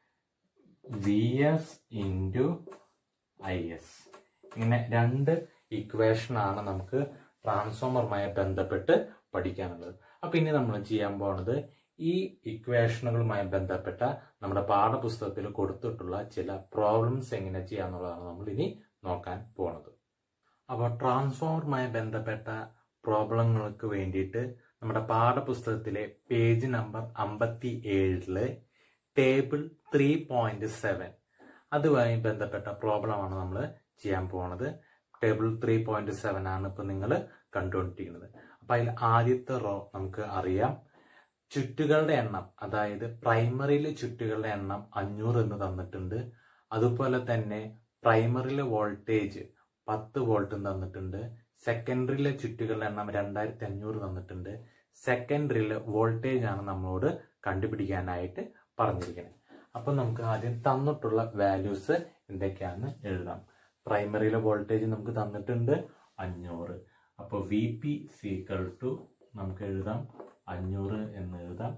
V S into I S ഇങ്ങനെ രണ്ട് ഇക്വേഷൻ ആണ് നമുക്ക് ട്രാൻസ്ഫോമറുമായി ബന്ധപ്പെട്ട് പഠിക്കാനുള്ളത് അപ്പൊ ഇനി നമ്മൾ ചെയ്യാൻ പോണത് ഈ ഇക്വേഷനുകളുമായി ബന്ധപ്പെട്ട നമ്മുടെ പാഠപുസ്തകത്തിൽ കൊടുത്തിട്ടുള്ള ചില പ്രോബ്ലംസ് എങ്ങനെ ചെയ്യാന്നുള്ളതാണ് നമ്മൾ ഇനി നോക്കാൻ പോണത് അപ്പോൾ ട്രാൻസ്ഫോമറുമായി ബന്ധപ്പെട്ട പ്രോബ്ലങ്ങൾക്ക് വേണ്ടിയിട്ട് നമ്മുടെ പാഠപുസ്തകത്തിലെ പേജ് നമ്പർ അമ്പത്തി ഏഴില് ടേബിൾ ത്രീ പോയിന്റ് സെവൻ അതുമായി ബന്ധപ്പെട്ട പ്രോബ്ലമാണ് നമ്മൾ ചെയ്യാൻ പോകുന്നത് ടേബിൾ ത്രീ പോയിന്റ് സെവൻ ആണ് ഇപ്പൊ നിങ്ങൾ കണ്ടുകൊണ്ടിരിക്കുന്നത് അപ്പൊ അതിൽ ആദ്യത്തെ റോ നമുക്ക് അറിയാം ചുറ്റുകളുടെ എണ്ണം അതായത് പ്രൈമറിയിലെ ചുറ്റുകളുടെ എണ്ണം അഞ്ഞൂറ് എന്ന് തന്നിട്ടുണ്ട് അതുപോലെ തന്നെ പ്രൈമറിയിലെ വോൾട്ടേജ് പത്ത് വോൾട്ടും തന്നിട്ടുണ്ട് സെക്കൻഡറിയിലെ ചുറ്റുകളുടെ എണ്ണം രണ്ടായിരത്തി അഞ്ഞൂറ് തന്നിട്ടുണ്ട് സെക്കൻഡറിയിലെ വോൾട്ടേജ് ആണ് നമ്മളോട് കണ്ടുപിടിക്കാനായിട്ട് പറഞ്ഞിരിക്കുന്നത് അപ്പൊ നമുക്ക് ആദ്യം തന്നിട്ടുള്ള വാല്യൂസ് എന്തൊക്കെയാണെന്ന് എഴുതാം പ്രൈമറിയിലെ വോൾട്ടേജ് നമുക്ക് തന്നിട്ടുണ്ട് അഞ്ഞൂറ് അപ്പോൾ വി പി സീക്കൾ ടു നമുക്ക് എഴുതാം അഞ്ഞൂറ് എന്ന് എഴുതാം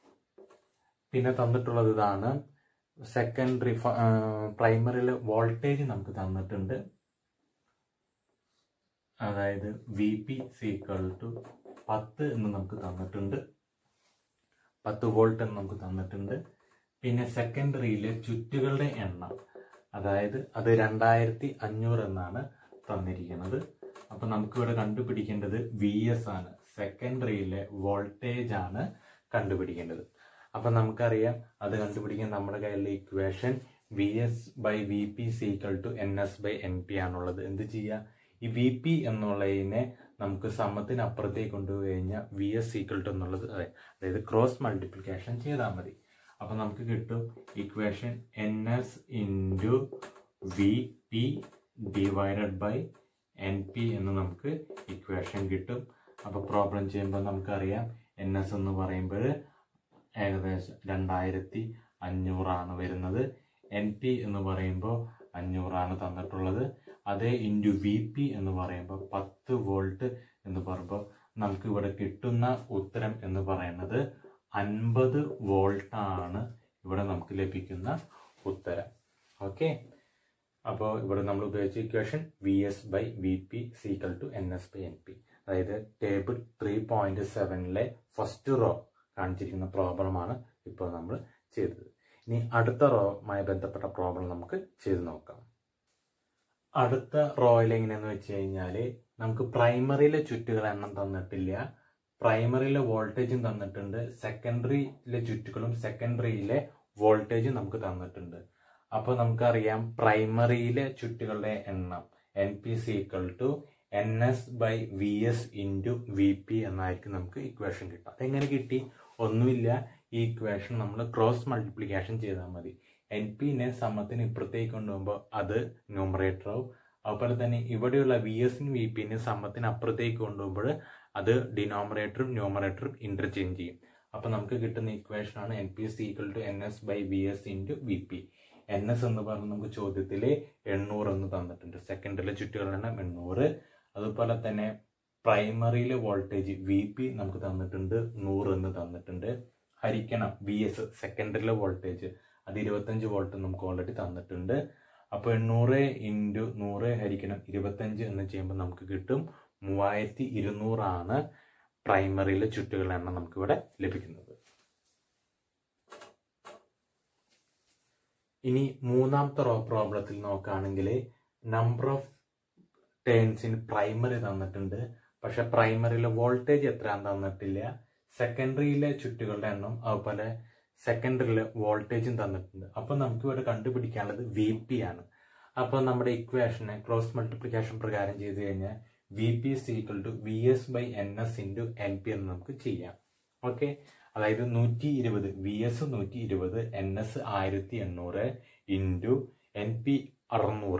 പിന്നെ തന്നിട്ടുള്ളത് ഇതാണ് സെക്കൻഡറി പ്രൈമറിയിലെ വോൾട്ടേജ് നമുക്ക് തന്നിട്ടുണ്ട് അതായത് വി പി സീക്കൾ ടു പത്ത് എന്ന് നമുക്ക് തന്നിട്ടുണ്ട് പത്ത് വോൾട്ട് എന്ന് നമുക്ക് തന്നിട്ടുണ്ട് പിന്നെ സെക്കൻഡറിയിലെ ചുറ്റുകളുടെ എണ്ണം അതായത് അത് രണ്ടായിരത്തി അഞ്ഞൂറ് എന്നാണ് തന്നിരിക്കുന്നത് അപ്പൊ നമുക്ക് ഇവിടെ കണ്ടുപിടിക്കേണ്ടത് വി എസ് ആണ് സെക്കൻഡറിയിലെ വോൾട്ടേജ് ആണ് കണ്ടുപിടിക്കേണ്ടത് അപ്പൊ നമുക്കറിയാം അത് കണ്ടുപിടിക്കാൻ നമ്മുടെ കയ്യിലുള്ള equation V S by V P is equal to N S by N P ആണുള്ളത് എന്ത് ചെയ്യുക ഈ വി പി എന്നുള്ളതിനെ നമുക്ക് സമത്തിന് അപ്പുറത്തേക്ക് കൊണ്ടുപോയി കഴിഞ്ഞാൽ വി എസ് സീക്വൽ ടു എന്നുള്ളത് അതായത് ക്രോസ് മൾട്ടിപ്ലിക്കേഷൻ ചെയ്താൽ മതി അപ്പൊ നമുക്ക് കിട്ടും equation N S into V P divided by N P എന്ന് നമുക്ക് ഇക്വേഷൻ കിട്ടും അപ്പൊ പ്രോബ്ലം ചെയ്യുമ്പോൾ നമുക്കറിയാം എൻ എസ് എന്ന് പറയുമ്പോൾ ഏകദേശം രണ്ടായിരത്തി അഞ്ഞൂറാണ് വരുന്നത് എൻ പി എന്ന് പറയുമ്പോൾ അഞ്ഞൂറാണ് തന്നിട്ടുള്ളത് അതേ ഇൻറ്റു വി പി എന്ന് പറയുമ്പോൾ പത്ത് വോൾട്ട് എന്ന് പറയുമ്പോൾ നമുക്ക് ഇവിടെ കിട്ടുന്ന ഉത്തരം എന്ന് പറയുന്നത് അൻപത് വോൾട്ടാണ് ഇവിടെ നമുക്ക് ലഭിക്കുന്ന ഉത്തരം ഓക്കെ അപ്പോൾ ഇവിടെ നമ്മൾ ഉപയോഗിച്ച equation V S by V P is equal to N S by N P അതായത് ടേബിൾ ത്രീ പോയിന്റ് സെവനിലെ ഫസ്റ്റ് റോ കാണിച്ചിരിക്കുന്ന പ്രോബ്ലമാണ് ഇപ്പോൾ നമ്മൾ ചെയ്തത് ഇനി അടുത്ത റോയുമായി ബന്ധപ്പെട്ട പ്രോബ്ലം നമുക്ക് ചെയ്ത് നോക്കാം അടുത്ത റോയിൽ എങ്ങനെയാന്ന് വെച്ച് കഴിഞ്ഞാൽ നമുക്ക് പ്രൈമറിയിലെ ചുറ്റുകൾ എണ്ണം തന്നിട്ടില്ല പ്രൈമറിയിലെ വോൾട്ടേജും തന്നിട്ടുണ്ട് സെക്കൻഡറിയിലെ ചുറ്റുകളും സെക്കൻഡറിയിലെ വോൾട്ടേജും നമുക്ക് തന്നിട്ടുണ്ട് അപ്പോൾ നമുക്കറിയാം പ്രൈമറിയിലെ ചുറ്റുകളുടെ എണ്ണം N P is equal to N S by V S into V P എന്നായിരിക്കും നമുക്ക് ഇക്വേഷൻ കിട്ടുക അതെങ്ങനെ കിട്ടി ഒന്നുമില്ല ഈ ഇക്വേഷൻ നമ്മൾ ക്രോസ് മൾട്ടിപ്ലിക്കേഷൻ ചെയ്താൽ മതി എൻ പിനെ സമത്തിന് ഇപ്പുറത്തേക്ക് കൊണ്ടുപോകുമ്പോൾ അത് ന്യൂമറേറ്റർ ആവും അതുപോലെ തന്നെ ഇവിടെയുള്ള വി എസിന് വി പിനെ സമത്തിന് അപ്പുറത്തേക്ക് കൊണ്ടുപോകുമ്പോൾ അത് ഡിനോമിനേറ്ററും ന്യൂമറേറ്ററും ഇന്റർചേഞ്ച് ചെയ്യും അപ്പോൾ നമുക്ക് കിട്ടുന്ന ഇക്വേഷൻ ആണ് N P is equal to N S by V S into V P N S എന്ന് പറഞ്ഞ് നമുക്ക് ചോദ്യത്തിൽ എണ്ണൂറ് എന്ന് തന്നിട്ടുണ്ട് സെക്കൻഡിലെ ചുറ്റുകളുടെ എണ്ണം എണ്ണൂറ് അതുപോലെ തന്നെ പ്രൈമറിയിലെ വോൾട്ടേജ് വി പി നമുക്ക് തന്നിട്ടുണ്ട് നൂറ് എന്ന് തന്നിട്ടുണ്ട് ഹരിക്കണം വി എസ് സെക്കൻഡറിയിലെ വോൾട്ടേജ് അത് ഇരുപത്തഞ്ച് വോൾട്ട് നമുക്ക് ഓൾറെഡി തന്നിട്ടുണ്ട് അപ്പോൾ എണ്ണൂറ് ഇൻറ്റു നൂറ് ഹരിക്കണം ഇരുപത്തഞ്ച് എന്ന് ചെയ്യുമ്പോൾ നമുക്ക് കിട്ടും മൂവായിരത്തി ഇരുന്നൂറാണ് പ്രൈമറിയിലെ ചുറ്റുകളുടെ എണ്ണം നമുക്കിവിടെ ലഭിക്കുന്നത് ഇനി മൂന്നാമത്തെ റോ പ്രോബ്ലത്തിൽ നോക്കുകയാണെങ്കിൽ നമ്പർ ഓഫ് ടേൺസിന് പ്രൈമറി തന്നിട്ടുണ്ട് പക്ഷെ പ്രൈമറിയിലെ വോൾട്ടേജ് എത്രയാന്ന് തന്നിട്ടില്ല സെക്കൻഡറിയിലെ ചുറ്റുകളുടെ എണ്ണം അതുപോലെ സെക്കൻഡറിയിലെ വോൾട്ടേജും തന്നിട്ടുണ്ട് അപ്പോൾ നമുക്ക് ഇവിടെ കണ്ടുപിടിക്കാനുള്ളത് വി പി ആണ് അപ്പോൾ നമ്മുടെ ഇക്വേഷനെ ക്രോസ് മൾട്ടിപ്ലിക്കേഷൻ പ്രകാരം ചെയ്ത് കഴിഞ്ഞാൽ V P is equal to V S by N S into N P എന്ന് നമുക്ക് ചെയ്യാം ഓക്കെ അതായത് നൂറ്റി ഇരുപത് വി എസ് നൂറ്റി ഇരുപത് എൻ എസ് ആയിരത്തി എണ്ണൂറ് ഇൻറ്റു എൻ പി അറുന്നൂറ്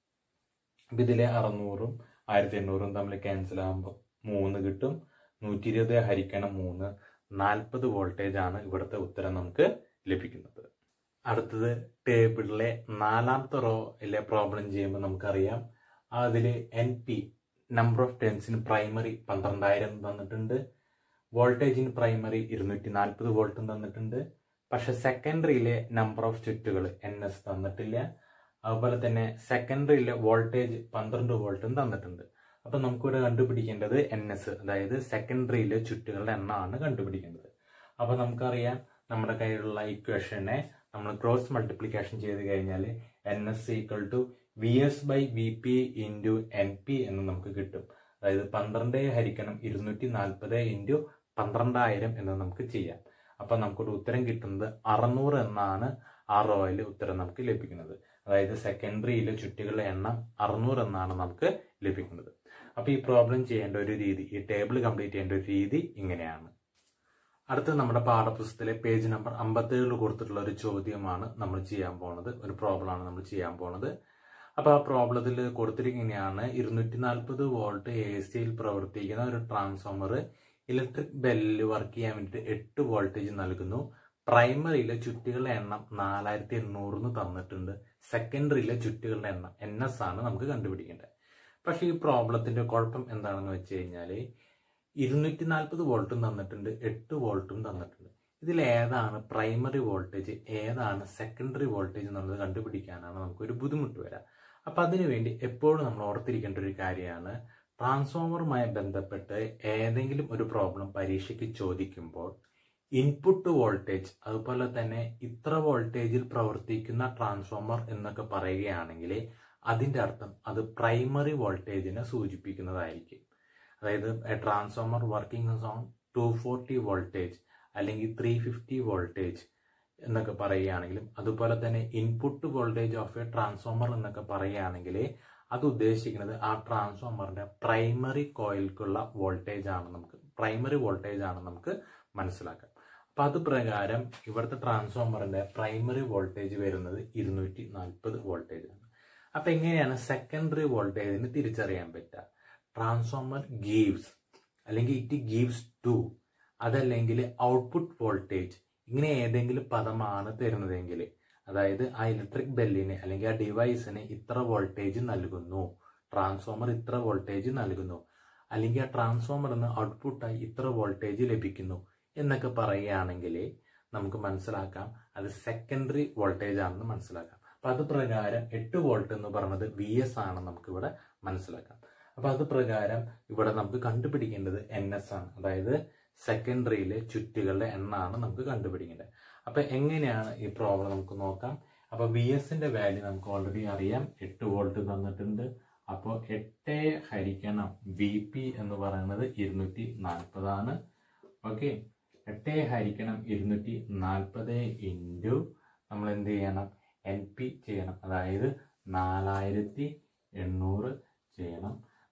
അപ്പം ഇതിലെ അറുന്നൂറും ആയിരത്തി എണ്ണൂറും തമ്മിൽ ക്യാൻസൽ ആകുമ്പോൾ മൂന്ന് കിട്ടും നൂറ്റി ഇരുപത് ഹരിക്കണം മൂന്ന് നാൽപ്പത് വോൾട്ടേജ് ആണ് ഇവിടുത്തെ ഉത്തരം നമുക്ക് ലഭിക്കുന്നത് അടുത്തത് ടേബിളിലെ നാലാമത്തെ റോയിലെ പ്രോബ്ലം ചെയ്യുമ്പോൾ നമുക്കറിയാം അതിൽ എൻ പി നമ്പർ ഓഫ് ടെൻസിന് പ്രൈമറി പന്ത്രണ്ടായിരം തന്നിട്ടുണ്ട് വോൾട്ടേജിന് പ്രൈമറി ഇരുന്നൂറ്റി നാൽപ്പത് വോൾട്ടും തന്നിട്ടുണ്ട് പക്ഷെ സെക്കൻഡറിയിലെ നമ്പർ ഓഫ് ചുറ്റുകൾ എൻ എസ് തന്നിട്ടില്ല അതുപോലെ തന്നെ സെക്കൻഡറിയിലെ വോൾട്ടേജ് പന്ത്രണ്ട് വോൾട്ടും തന്നിട്ടുണ്ട് അപ്പം നമുക്കിവിടെ കണ്ടുപിടിക്കേണ്ടത് എൻ എസ് അതായത് സെക്കൻഡറിയിലെ ചുറ്റുകളുടെ എണ്ണമാണ് കണ്ടുപിടിക്കേണ്ടത് അപ്പോൾ നമുക്കറിയാം നമ്മുടെ കയ്യിലുള്ള ഇക്വേഷനെ നമ്മൾ ക്രോസ് മൾട്ടിപ്ലിക്കേഷൻ ചെയ്ത് കഴിഞ്ഞാൽ N S equal to V S by V P into N P എന്ന് നമുക്ക് കിട്ടും അതായത് പന്ത്രണ്ട് ഹരിക്കണം ഇരുന്നൂറ്റി നാൽപ്പത് ഇൻറ്റു പന്ത്രണ്ടായിരം എന്ന് നമുക്ക് ചെയ്യാം അപ്പം നമുക്കൊരു ഉത്തരം കിട്ടുന്നത് അറുന്നൂറ് എന്നാണ് ആ റോയിൽ ഉത്തരം നമുക്ക് ലഭിക്കുന്നത് അതായത് സെക്കൻഡറിയിലെ ചുറ്റുകളുടെ എണ്ണം അറുന്നൂറ് എന്നാണ് നമുക്ക് ലഭിക്കുന്നത് അപ്പോൾ ഈ പ്രോബ്ലം ചെയ്യേണ്ട ഒരു രീതി ഈ ടേബിൾ കംപ്ലീറ്റ് ചെയ്യേണ്ട ഒരു രീതി ഇങ്ങനെയാണ് അടുത്ത നമ്മുടെ പാഠപുസ്തകത്തിലെ പേജ് നമ്പർ അമ്പത്തേഴിൽ കൊടുത്തിട്ടുള്ള ഒരു ചോദ്യമാണ് നമ്മൾ ചെയ്യാൻ പോണത് ഒരു പ്രോബ്ലമാണ് നമ്മൾ ചെയ്യാൻ പോണത് അപ്പോൾ ആ പ്രോബ്ലത്തിൽ കൊടുത്തിരിക്കുന്നതാണ് ഇരുന്നൂറ്റി നാൽപ്പത് വോൾട്ട് എ സിയിൽ പ്രവർത്തിക്കുന്ന ഒരു ട്രാൻസ്ഫോമർ ഇലക്ട്രിക് ബെല്ലിൽ വർക്ക് ചെയ്യാൻ വേണ്ടിയിട്ട് എട്ട് വോൾട്ടേജ് നൽകുന്നു പ്രൈമറിയിലെ ചുറ്റുകളുടെ എണ്ണം നാലായിരത്തി എണ്ണൂറിന് തന്നിട്ടുണ്ട് സെക്കൻഡറിയിലെ ചുറ്റുകളുടെ എണ്ണം എൻ എസ് ആണ് നമുക്ക് കണ്ടുപിടിക്കേണ്ടത് പക്ഷേ ഈ പ്രോബ്ലത്തിന്റെ കുഴപ്പം എന്താണെന്ന് വെച്ച് കഴിഞ്ഞാൽ ഇരുന്നൂറ്റി നാൽപ്പത് വോൾട്ടും തന്നിട്ടുണ്ട് എട്ട് വോൾട്ടും തന്നിട്ടുണ്ട് ഇതിൽ ഏതാണ് പ്രൈമറി വോൾട്ടേജ് ഏതാണ് സെക്കൻഡറി വോൾട്ടേജ് എന്നുള്ളത് കണ്ടുപിടിക്കാനാണ് നമുക്കൊരു ബുദ്ധിമുട്ട് വരാം അപ്പം അതിനുവേണ്ടി എപ്പോഴും നമ്മൾ ഓർത്തിരിക്കേണ്ട ഒരു കാര്യമാണ് ട്രാൻസ്ഫോമറുമായി ബന്ധപ്പെട്ട് ഏതെങ്കിലും ഒരു പ്രോബ്ലം പരീക്ഷയ്ക്ക് ചോദിക്കുമ്പോൾ ഇൻപുട്ട് വോൾട്ടേജ് അതുപോലെ തന്നെ ഇത്ര വോൾട്ടേജിൽ പ്രവർത്തിക്കുന്ന ട്രാൻസ്ഫോമർ എന്നൊക്കെ പറയുകയാണെങ്കിൽ അതിൻ്റെ അർത്ഥം അത് പ്രൈമറി വോൾട്ടേജിനെ സൂചിപ്പിക്കുന്നതായിരിക്കും അതായത് transformer working on two forty voltage അല്ലെങ്കിൽ ത്രീ ഫിഫ്റ്റി വോൾട്ടേജ് എന്നൊക്കെ പറയുകയാണെങ്കിലും അതുപോലെ തന്നെ input voltage of a transformer എന്നൊക്കെ പറയുകയാണെങ്കിൽ അത് ഉദ്ദേശിക്കുന്നത് ആ ട്രാൻസ്ഫോമറിന്റെ പ്രൈമറി കോയിൽക്കുള്ള വോൾട്ടേജ് ആണ് നമുക്ക് പ്രൈമറി വോൾട്ടേജ് ആണ് നമുക്ക് മനസ്സിലാക്കാം അപ്പൊ അത് പ്രകാരം ഇവിടുത്തെ ട്രാൻസ്ഫോമറിന്റെ പ്രൈമറി വോൾട്ടേജ് വരുന്നത് ഇരുന്നൂറ്റി നാൽപ്പത് വോൾട്ടേജ് ആണ് അപ്പൊ എങ്ങനെയാണ് സെക്കൻഡറി വോൾട്ടേജിന് തിരിച്ചറിയാൻ പറ്റുക ട്രാൻസ്ഫോമർ ഗീവ്സ് അല്ലെങ്കിൽ ഇറ്റ് ഗീവ്സ് ടു അതല്ലെങ്കിൽ ഔട്ട്പുട്ട് വോൾട്ടേജ് ഇങ്ങനെ ഏതെങ്കിലും പദമാണ് തരുന്നതെങ്കിൽ അതായത് ആ ഇലക്ട്രിക് ബെല്ലിന് അല്ലെങ്കിൽ ആ ഡിവൈസിന് ഇത്ര വോൾട്ടേജ് നൽകുന്നു ട്രാൻസ്ഫോമർ ഇത്ര വോൾട്ടേജ് നൽകുന്നു അല്ലെങ്കിൽ ആ ട്രാൻസ്ഫോമറിന് ഔട്ട്പുട്ടായി ഇത്ര വോൾട്ടേജ് ലഭിക്കുന്നു എന്നൊക്കെ പറയുകയാണെങ്കിൽ നമുക്ക് മനസ്സിലാക്കാം അത് സെക്കൻഡറി വോൾട്ടേജ് ആണെന്ന് മനസ്സിലാക്കാം അപ്പൊ അത് പ്രകാരം എട്ട് വോൾട്ട് എന്ന് പറയുന്നത് വി എസ് ആണ് നമുക്ക് ഇവിടെ മനസ്സിലാക്കാം അപ്പൊ അത് പ്രകാരം ഇവിടെ നമുക്ക് കണ്ടുപിടിക്കേണ്ടത് എൻ എസ് ആണ് അതായത് സെക്കൻഡറിയിലെ ചുറ്റുകളുടെ എണ്ണമാണ് നമുക്ക് കണ്ടുപിടിക്കേണ്ടത് അപ്പൊ എങ്ങനെയാണ് ഈ പ്രോബ്ലം നമുക്ക് നോക്കാം അപ്പൊ വി എസിന്റെ വാല്യൂ നമുക്ക് ഓൾറെഡി അറിയാം എട്ട് വോൾട്ട് തന്നിട്ടുണ്ട് അപ്പോൾ എട്ട് ഹരിക്കണം വി പി എന്ന് പറയുന്നത് ഇരുന്നൂറ്റി നാൽപ്പതാണ് ഓക്കെ എട്ട് ഹരിക്കണം ഇരുന്നൂറ്റി നാൽപ്പത് ഇൻറ്റു നമ്മൾ എന്ത് ചെയ്യണം എൻ പി ചെയ്യണം അതായത് നാലായിരത്തി എണ്ണൂറ് ചെയ്യണം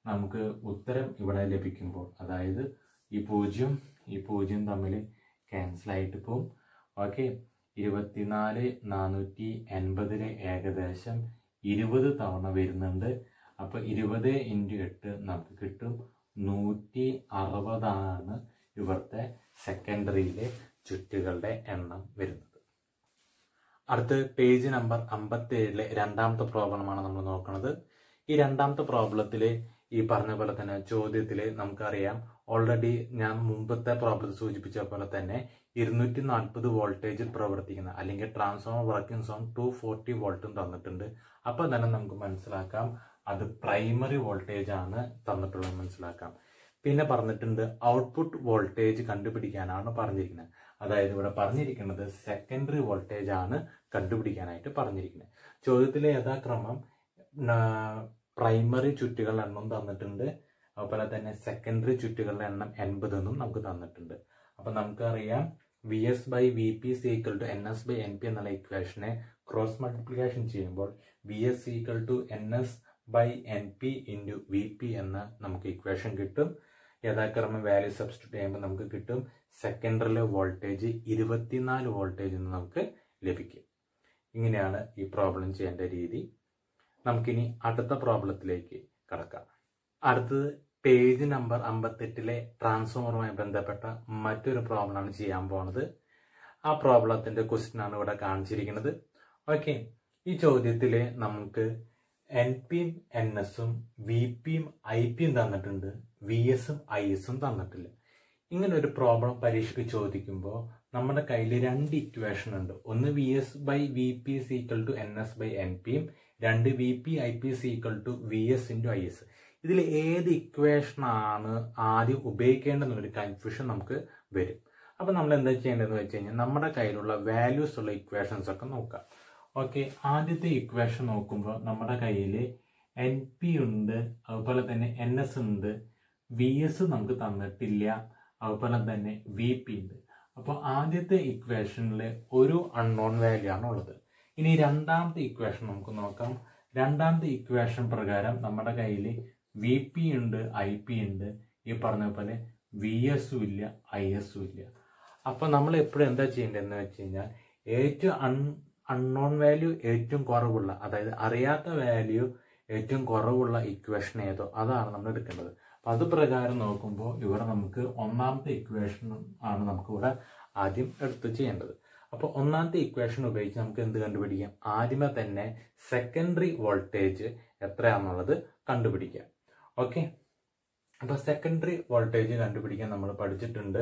നമുക്ക് ഉത്തരം ഇവിടെ ലഭിക്കുമ്പോൾ അതായത് ഈ പൂജ്യം ഈ പൂജ്യം തമ്മിൽ ക്യാൻസൽ ആയിട്ട് പോവും ഓക്കെ ഇരുപത്തിനാല് നാനൂറ്റി എൺപതിന് ഏകദേശം ഇരുപത് തവണ വരുന്നുണ്ട് അപ്പോൾ ഇരുപത് ഇൻറ്റു എട്ട് നമുക്ക് കിട്ടും നൂറ്റി അറുപതാണ് ഇവിടുത്തെ സെക്കൻഡറിയിലെ ചുറ്റുകളുടെ എണ്ണം വരുന്നത് അടുത്ത് പേജ് നമ്പർ അമ്പത്തേഴിലെ രണ്ടാമത്തെ പ്രോബ്ലമാണ് നമ്മൾ നോക്കുന്നത് ഈ രണ്ടാമത്തെ പ്രോബ്ലത്തിൽ ഈ പറഞ്ഞ പോലെ തന്നെ ചോദ്യത്തിൽ നമുക്കറിയാം ഓൾറെഡി ഞാൻ മുമ്പത്തെ പ്രോബ്ലത്തിൽ സൂചിപ്പിച്ച പോലെ തന്നെ ഇരുന്നൂറ്റി നാൽപ്പത് വോൾട്ടേജിൽ പ്രവർത്തിക്കുന്ന അല്ലെങ്കിൽ transformer working on two forty വോൾട്ടും തന്നിട്ടുണ്ട് അപ്പോൾ തന്നെ നമുക്ക് മനസ്സിലാക്കാം അത് പ്രൈമറി വോൾട്ടേജ് ആണ് തന്നിട്ടുള്ളത് മനസ്സിലാക്കാം പിന്നെ പറഞ്ഞിട്ടുണ്ട് ഔട്ട്പുട്ട് വോൾട്ടേജ് കണ്ടുപിടിക്കാനാണ് പറഞ്ഞിരിക്കുന്നത് അതായത് ഇവിടെ പറഞ്ഞിരിക്കുന്നത് സെക്കൻഡറി വോൾട്ടേജ് ആണ് കണ്ടുപിടിക്കാനായിട്ട് പറഞ്ഞിരിക്കുന്നത് ചോദ്യത്തിലെ യഥാക്രമം പ്രൈമറി ചുറ്റുകളുടെ എണ്ണം തന്നിട്ടുണ്ട് അതുപോലെ തന്നെ സെക്കൻഡറി ചുറ്റുകളുടെ എണ്ണം എൺപതെന്നും നമുക്ക് തന്നിട്ടുണ്ട് അപ്പൊ നമുക്കറിയാം V S by V P is equal to N S by N P എന്നുള്ള ഇക്വേഷനെ ക്രോസ് മൾട്ടിപ്ലിക്കേഷൻ ചെയ്യുമ്പോൾ V S equal to N S by N P into V P എന്ന നമുക്ക് ഇക്വേഷൻ കിട്ടും യഥാക്രമം വാല്യൂ സബ്സ്റ്റിറ്റ്യൂട്ട് ചെയ്യുമ്പോൾ നമുക്ക് കിട്ടും സെക്കൻഡറിലെ വോൾട്ടേജ് ഇരുപത്തിനാല് വോൾട്ടേജ് എന്ന് നമുക്ക് ലഭിക്കും ഇങ്ങനെയാണ് ഈ പ്രോബ്ലം ചെയ്യേണ്ട രീതി നമുക്കിനി അടുത്ത പ്രോബ്ലത്തിലേക്ക് കടക്കാം അടുത്തത് പേജ് നമ്പർ അമ്പത്തെട്ടിലെ ട്രാൻസ്ഫോമറുമായി ബന്ധപ്പെട്ട മറ്റൊരു പ്രോബ്ലമാണ് ചെയ്യാൻ പോകുന്നത് ആ പ്രോബ്ലത്തിന്റെ ക്വസ്റ്റ്യൻ ആണ് ഇവിടെ കാണിച്ചിരിക്കുന്നത് ഓക്കെ ഈ ചോദ്യത്തില് നമുക്ക് എൻ പിയും എൻ എസും വി പിയും ഐ പിയും തന്നിട്ടുണ്ട് വി എസും ഐ എസും തന്നിട്ടില്ല ഇങ്ങനെ ഒരു പ്രോബ്ലം പരീക്ഷയ്ക്ക് ചോദിക്കുമ്പോൾ നമ്മുടെ കയ്യിൽ രണ്ട് ഇക്വേഷൻ ഉണ്ട് ഒന്ന് V S by V P is equal to N S by N പിയും രണ്ട് V P I P is equal to V S into I S ഇതിൽ ഏത് ഇക്വേഷനാണ് ആദ്യം ഉപയോഗിക്കേണ്ടെന്നൊരു കൺഫ്യൂഷൻ നമുക്ക് വരും അപ്പൊ നമ്മൾ എന്താ ചെയ്യേണ്ടതെന്ന് വെച്ച് കഴിഞ്ഞാൽ നമ്മുടെ കയ്യിലുള്ള വാല്യൂസ് ഉള്ള ഇക്വേഷൻസ് ഒക്കെ നോക്കാം ഓക്കെ ആദ്യത്തെ ഇക്വേഷൻ നോക്കുമ്പോൾ നമ്മുടെ കയ്യിൽ എൻ പി ഉണ്ട് അതുപോലെ തന്നെ എൻ എസ് ഉണ്ട് വി എസ് നമുക്ക് തന്നിട്ടില്ല അതുപോലെ തന്നെ വി പി ഉണ്ട് അപ്പോൾ ആദ്യത്തെ ഇക്വേഷനിൽ ഒരു അൺനോൺ വാല്യൂ ആണ് ഉള്ളത് ഇനി രണ്ടാമത്തെ ഇക്വേഷൻ നമുക്ക് നോക്കാം രണ്ടാമത്തെ ഇക്വേഷൻ പ്രകാരം നമ്മുടെ കയ്യിൽ വി പി ഉണ്ട് ഐ പി ഉണ്ട് ഈ പറഞ്ഞ പോലെ വി എസും ഇല്ല ഐ എസും ഇല്ല അപ്പോൾ നമ്മൾ എപ്പോഴും എന്താ ചെയ്യേണ്ടതെന്ന് വെച്ച് കഴിഞ്ഞാൽ ഏറ്റവും അൺ അൺനോൺ വാല്യൂ ഏറ്റവും കുറവുള്ള അതായത് അറിയാത്ത വാല്യൂ ഏറ്റവും കുറവുള്ള ഇക്വേഷൻ ഏതോ അതാണ് നമ്മൾ എടുക്കേണ്ടത് അപ്പം അത് പ്രകാരം നോക്കുമ്പോൾ ഇവിടെ നമുക്ക് ഒന്നാമത്തെ ഇക്വേഷൻ ആണ് നമുക്ക് ഇവിടെ ആദ്യം എടുത്ത് ചെയ്യേണ്ടത് അപ്പോൾ ഒന്നാമത്തെ ഇക്വേഷൻ ഉപയോഗിച്ച് നമുക്ക് എന്ത് കണ്ടുപിടിക്കാം ആദ്യമേ തന്നെ സെക്കൻഡറി വോൾട്ടേജ് എത്രയാണെന്നുള്ളത് കണ്ടുപിടിക്കാം ഓക്കെ അപ്പോൾ സെക്കൻഡറി വോൾട്ടേജ് കണ്ടുപിടിക്കാൻ നമ്മൾ പഠിച്ചിട്ടുണ്ട്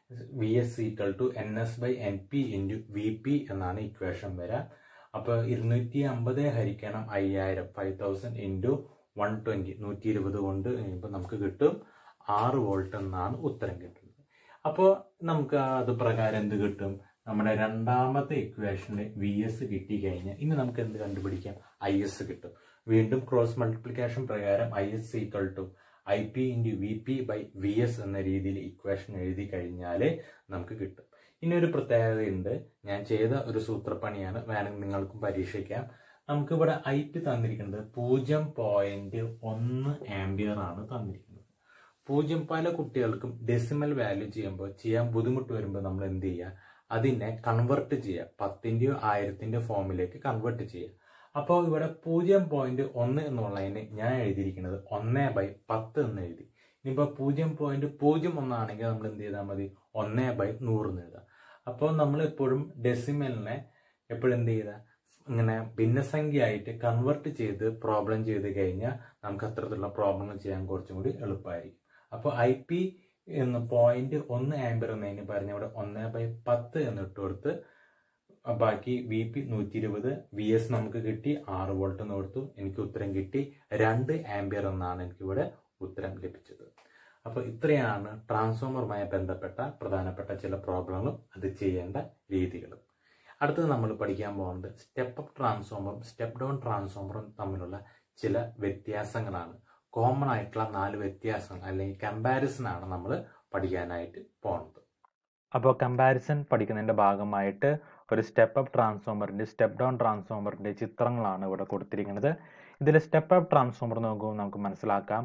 V S equal to N S by N P into V P എന്നാണ് ഇക്വേഷൻ വരാം അപ്പോൾ ഇരുന്നൂറ്റി അമ്പത് ഹരിക്കണം അയ്യായിരം five thousand into one twenty നൂറ്റി ഇരുപത് കൊണ്ട് കഴിയുമ്പോൾ നമുക്ക് കിട്ടും ആറ് വോൾട്ട് എന്നാണ് ഉത്തരം കിട്ടുന്നത് അപ്പോൾ നമുക്ക് അത് പ്രകാരം എന്ത് കിട്ടും നമ്മുടെ രണ്ടാമത്തെ ഇക്വേഷനിൽ വി എസ് കിട്ടിക്കഴിഞ്ഞാൽ ഇനി നമുക്ക് എന്ത് കണ്ടുപിടിക്കാം ഐ എസ് കിട്ടും വീണ്ടും ക്രോസ് മൾട്ടിപ്ലിക്കേഷൻ പ്രകാരം I S equal to I P into V P by V S എന്ന രീതിയിൽ ഇക്വേഷൻ എഴുതി കഴിഞ്ഞാൽ നമുക്ക് കിട്ടും ഇനി ഒരു പ്രത്യേകതയുണ്ട് ഞാൻ ചെയ്ത ഒരു സൂത്രപ്പണിയാണ് വേണമെങ്കിൽ നിങ്ങൾക്കും പരീക്ഷിക്കാം നമുക്കിവിടെ ഐ പി തന്നിരിക്കുന്നത് പൂജ്യം പോയിന്റ് ഒന്ന് ആംബിയർ ആണ് തന്നിരിക്കുന്നത് പൂജ്യം പല കുട്ടികൾക്കും ഡെസിമൽ വാല്യൂ ചെയ്യുമ്പോൾ ചെയ്യാൻ ബുദ്ധിമുട്ട് വരുമ്പോൾ നമ്മൾ എന്ത് ചെയ്യുക അതിനെ കൺവെർട്ട് ചെയ്യുക പത്തിൻ്റെയോ ആയിരത്തിൻ്റെ ഫോമിലേക്ക് കൺവെർട്ട് ചെയ്യുക അപ്പോൾ ഇവിടെ പൂജ്യം പോയിന്റ് ഒന്ന് എന്നുള്ളതിന് ഞാൻ എഴുതിയിരിക്കുന്നത് ഒന്ന് ബൈ പത്ത് എന്ന് എഴുതി ഇനിയിപ്പോൾ പൂജ്യം പോയിന്റ് പൂജ്യം ഒന്നാണെങ്കിൽ നമ്മൾ എന്ത് ചെയ്താൽ മതി ഒന്ന് ബൈ നൂറ് എന്ന് എഴുതാം അപ്പോൾ നമ്മൾ എപ്പോഴും ഡെസിമലിനെ എപ്പോഴും എന്ത് ചെയ്താൽ ഇങ്ങനെ ഭിന്നസംഖ്യയായിട്ട് കൺവെർട്ട് ചെയ്ത് പ്രോബ്ലം ചെയ്ത് കഴിഞ്ഞാൽ നമുക്ക് അത്തരത്തിലുള്ള പ്രോബ്ലങ്ങൾ ചെയ്യാൻ കുറച്ചും കൂടി എളുപ്പമായിരിക്കും അപ്പോൾ ഐ പി എന്ന് പോയിന്റ് ഒന്ന് ആംബർ എന്നതിന് പറഞ്ഞ ഇവിടെ ഒന്ന് ബൈ പത്ത് എന്ന് ഇട്ട് കൊടുത്ത് ബാക്കി വി പി നൂറ്റി ഇരുപത് വി എസ് നമുക്ക് കിട്ടി ആറ് വോൾട്ട് എന്ന് കൊടുത്തു എനിക്ക് ഉത്തരം കിട്ടി രണ്ട് ആംബിയർ എന്നാണ് എനിക്കിവിടെ ഉത്തരം ലഭിച്ചത് അപ്പോൾ ഇത്രയാണ് ട്രാൻസ്ഫോമറുമായി ബന്ധപ്പെട്ട പ്രധാനപ്പെട്ട ചില പ്രോബ്ലങ്ങളും അത് ചെയ്യേണ്ട രീതികളും അടുത്തത് നമ്മൾ പഠിക്കാൻ പോകുന്നത് സ്റ്റെപ്പ് അപ്പ് ട്രാൻസ്ഫോമറും സ്റ്റെപ്പ് ഡൗൺ ട്രാൻസ്ഫോമറും തമ്മിലുള്ള ചില വ്യത്യാസങ്ങളാണ് കോമൺ ആയിട്ടുള്ള നാല് വ്യത്യാസങ്ങൾ അല്ലെങ്കിൽ കമ്പാരിസൺ ആണ് നമ്മൾ പഠിക്കാനായിട്ട് പോകുന്നത് അപ്പോൾ കമ്പാരിസൺ പഠിക്കുന്നതിൻ്റെ ഭാഗമായിട്ട് ഒരു സ്റ്റെപ്പ് അപ്പ് ട്രാൻസ്ഫോമറിൻ്റെ സ്റ്റെപ്പ് ഡൗൺ ട്രാൻസ്ഫോമറിൻ്റെ ചിത്രങ്ങളാണ് ഇവിടെ കൊടുത്തിരിക്കുന്നത് ഇതിൽ സ്റ്റെപ്പ് അപ്പ് ട്രാൻസ്ഫോമർ നോക്കുമ്പോൾ നമുക്ക് മനസ്സിലാക്കാം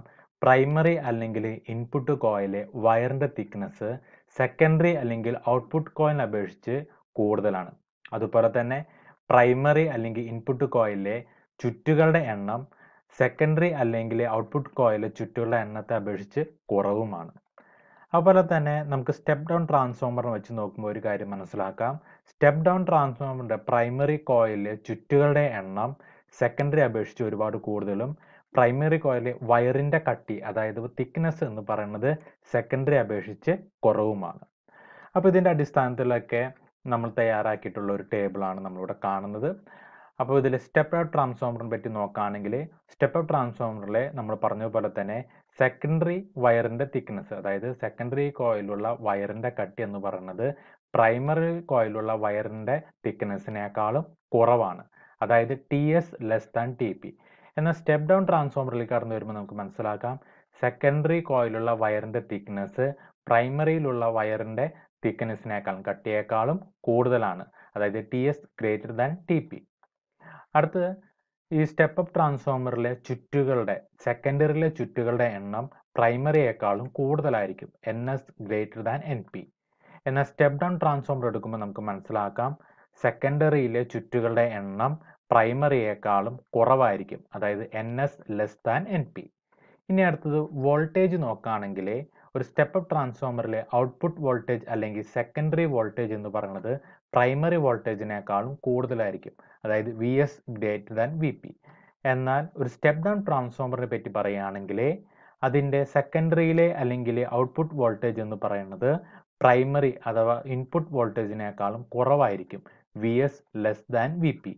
പ്രൈമറി അല്ലെങ്കിൽ ഇൻപുട്ട് കോയിലെ വയറിൻ്റെ തിക്നെസ് സെക്കൻഡറി അല്ലെങ്കിൽ ഔട്ട്പുട്ട് കോയിലിനെ അപേക്ഷിച്ച് കൂടുതലാണ് അതുപോലെ തന്നെ പ്രൈമറി അല്ലെങ്കിൽ ഇൻപുട്ട് കോയിലെ ചുറ്റുകളുടെ എണ്ണം സെക്കൻഡറി അല്ലെങ്കിൽ ഔട്ട്പുട്ട് കോയിലെ ചുറ്റുകളുടെ എണ്ണത്തെ അപേക്ഷിച്ച് കുറവുമാണ് അതുപോലെ തന്നെ നമുക്ക് സ്റ്റെപ്പ് ഡൗൺ ട്രാൻസ്ഫോമർ വെച്ച് നോക്കുമ്പോൾ ഒരു കാര്യം മനസ്സിലാക്കാം സ്റ്റെപ്പ് ഡൗൺ ട്രാൻസ്ഫോമറിന്റെ പ്രൈമറി കോയിലെ ചുറ്റുകളുടെ എണ്ണം സെക്കൻഡറി അപേക്ഷിച്ച് ഒരുപാട് കൂടുതലും പ്രൈമറി കോയിലെ വയറിന്റെ കട്ടി അതായത് തിക്നെസ് എന്ന് പറയുന്നത് സെക്കൻഡറി അപേക്ഷിച്ച് കുറവുമാണ് അപ്പോൾ ഇതിന്റെ അടിസ്ഥാനത്തിലൊക്കെ നമ്മൾ തയ്യാറാക്കിയിട്ടുള്ള ഒരു ടേബിളാണ് നമ്മളിവിടെ കാണുന്നത് അപ്പോൾ ഇതിൽ സ്റ്റെപ്പ് ഔട്ട് ട്രാൻസ്ഫോമറിനെ പറ്റി നോക്കുകയാണെങ്കിൽ സ്റ്റെപ്പ് ഔട്ട് ട്രാൻസ്ഫോമറിലെ നമ്മൾ പറഞ്ഞ പോലെ തന്നെ സെക്കൻഡറി വയറിന്റെ തിക്നെസ് അതായത് സെക്കൻഡറി കോയിലുള്ള വയറിന്റെ കട്ടി എന്ന് പറയുന്നത് പ്രൈമറി കോയിലുള്ള വയറിന്റെ തിക്നെസ്സിനേക്കാളും കുറവാണ് അതായത് T S less than T P എന്നാൽ സ്റ്റെപ്പ് ഡൗൺ ട്രാൻസ്ഫോമറിൽ കടന്നു വരുമ്പോൾ നമുക്ക് മനസ്സിലാക്കാം സെക്കൻഡറി കോയിലുള്ള വയറിന്റെ തിക്നെസ് പ്രൈമറിയിലുള്ള വയറിന്റെ തിക്നെസ്സിനേക്കാളും കട്ടിയേക്കാളും കൂടുതലാണ് അതായത് T S greater than T P അടുത്തത് ഈ സ്റ്റെപ്പ് അപ്പ് ട്രാൻസ്ഫോമറിലെ ചുറ്റുകളുടെ സെക്കൻഡറിയിലെ ചുറ്റുകളുടെ എണ്ണം പ്രൈമറിയേക്കാളും കൂടുതലായിരിക്കും N S greater than N P എന്നാൽ സ്റ്റെപ്പ് ഡൗൺ ട്രാൻസ്ഫോമർ എടുക്കുമ്പോൾ നമുക്ക് മനസ്സിലാക്കാം സെക്കൻഡറിയിലെ ചുറ്റുകളുടെ എണ്ണം പ്രൈമറിയേക്കാളും കുറവായിരിക്കും അതായത് N S less than N P ഇനി അടുത്തത് വോൾട്ടേജ് നോക്കുകയാണെങ്കിൽ ഒരു സ്റ്റെപ്പ് അപ്പ് ട്രാൻസ്ഫോമറിലെ ഔട്ട്പുട്ട് വോൾട്ടേജ് അല്ലെങ്കിൽ സെക്കൻഡറി വോൾട്ടേജ് എന്ന് പറയുന്നത് പ്രൈമറി വോൾട്ടേജിനേക്കാളും കൂടുതലായിരിക്കും അതായത് V S greater than V P എന്നാൽ ഒരു സ്റ്റെപ്പ് ഡൗൺ ട്രാൻസ്ഫോമറിനെ പറ്റി പറയുകയാണെങ്കിൽ അതിൻ്റെ സെക്കൻഡറിയിലെ അല്ലെങ്കിൽ ഔട്ട്പുട്ട് വോൾട്ടേജ് എന്ന് പറയുന്നത് പ്രൈമറി അഥവാ ഇൻപുട്ട് വോൾട്ടേജിനേക്കാളും കുറവായിരിക്കും V S less than V P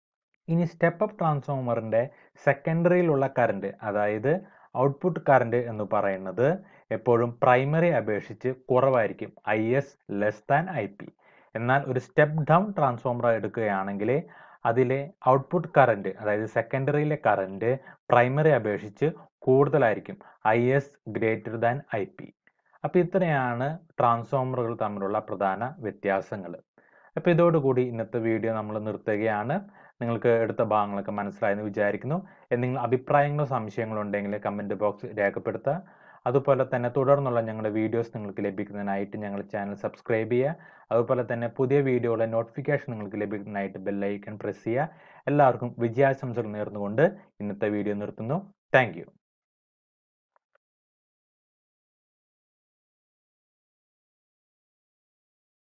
ഇനി സ്റ്റെപ്പ് അപ്പ് ട്രാൻസ്ഫോമറിൻ്റെ സെക്കൻഡറിയിലുള്ള കറണ്ട് അതായത് ഔട്ട്പുട്ട് കറണ്ട് എന്ന് പറയുന്നത് എപ്പോഴും പ്രൈമറി അപേക്ഷിച്ച് കുറവായിരിക്കും I S less than I P എന്നാൽ ഒരു സ്റ്റെപ്പ് ഡൗൺ ട്രാൻസ്ഫോമർ എടുക്കുകയാണെങ്കിൽ അതിലെ ഔട്ട്പുട്ട് കറണ്ട് അതായത് സെക്കൻഡറിയിലെ കറണ്ട് പ്രൈമറി അപേക്ഷിച്ച് കൂടുതലായിരിക്കും I S greater than I P അപ്പോൾ ഇത്രയാണ് ട്രാൻസ്ഫോമറുകൾ തമ്മിലുള്ള പ്രധാന വ്യത്യാസങ്ങൾ അപ്പോൾ ഇതോടുകൂടി ഇന്നത്തെ വീഡിയോ നമ്മൾ നിർത്തുകയാണ് നിങ്ങൾക്ക് എടുത്ത ഭാഗങ്ങളൊക്കെ മനസ്സിലായെന്ന് വിചാരിക്കുന്നു എന്തെങ്കിലും അഭിപ്രായങ്ങളോ സംശയങ്ങളോ ഉണ്ടെങ്കിൽ കമൻറ്റ് ബോക്സ് രേഖപ്പെടുത്തുക അതുപോലെ തന്നെ തുടർന്നുള്ള ഞങ്ങളുടെ വീഡിയോസ് നിങ്ങൾക്ക് ലഭിക്കുന്നതിനായിട്ട് ഞങ്ങളുടെ ചാനൽ സബ്സ്ക്രൈബ് ചെയ്യുക അതുപോലെ തന്നെ പുതിയ വീഡിയോയുടെ നോട്ടിഫിക്കേഷൻ നിങ്ങൾക്ക് ലഭിക്കുന്നതിനായിട്ട് ബെല്ലൈക്കൺ പ്രസ് ചെയ്യുക എല്ലാവർക്കും വിജയാശംസകൾ നേർന്നുകൊണ്ട് ഇന്നത്തെ വീഡിയോ നിർത്തുന്നു താങ്ക്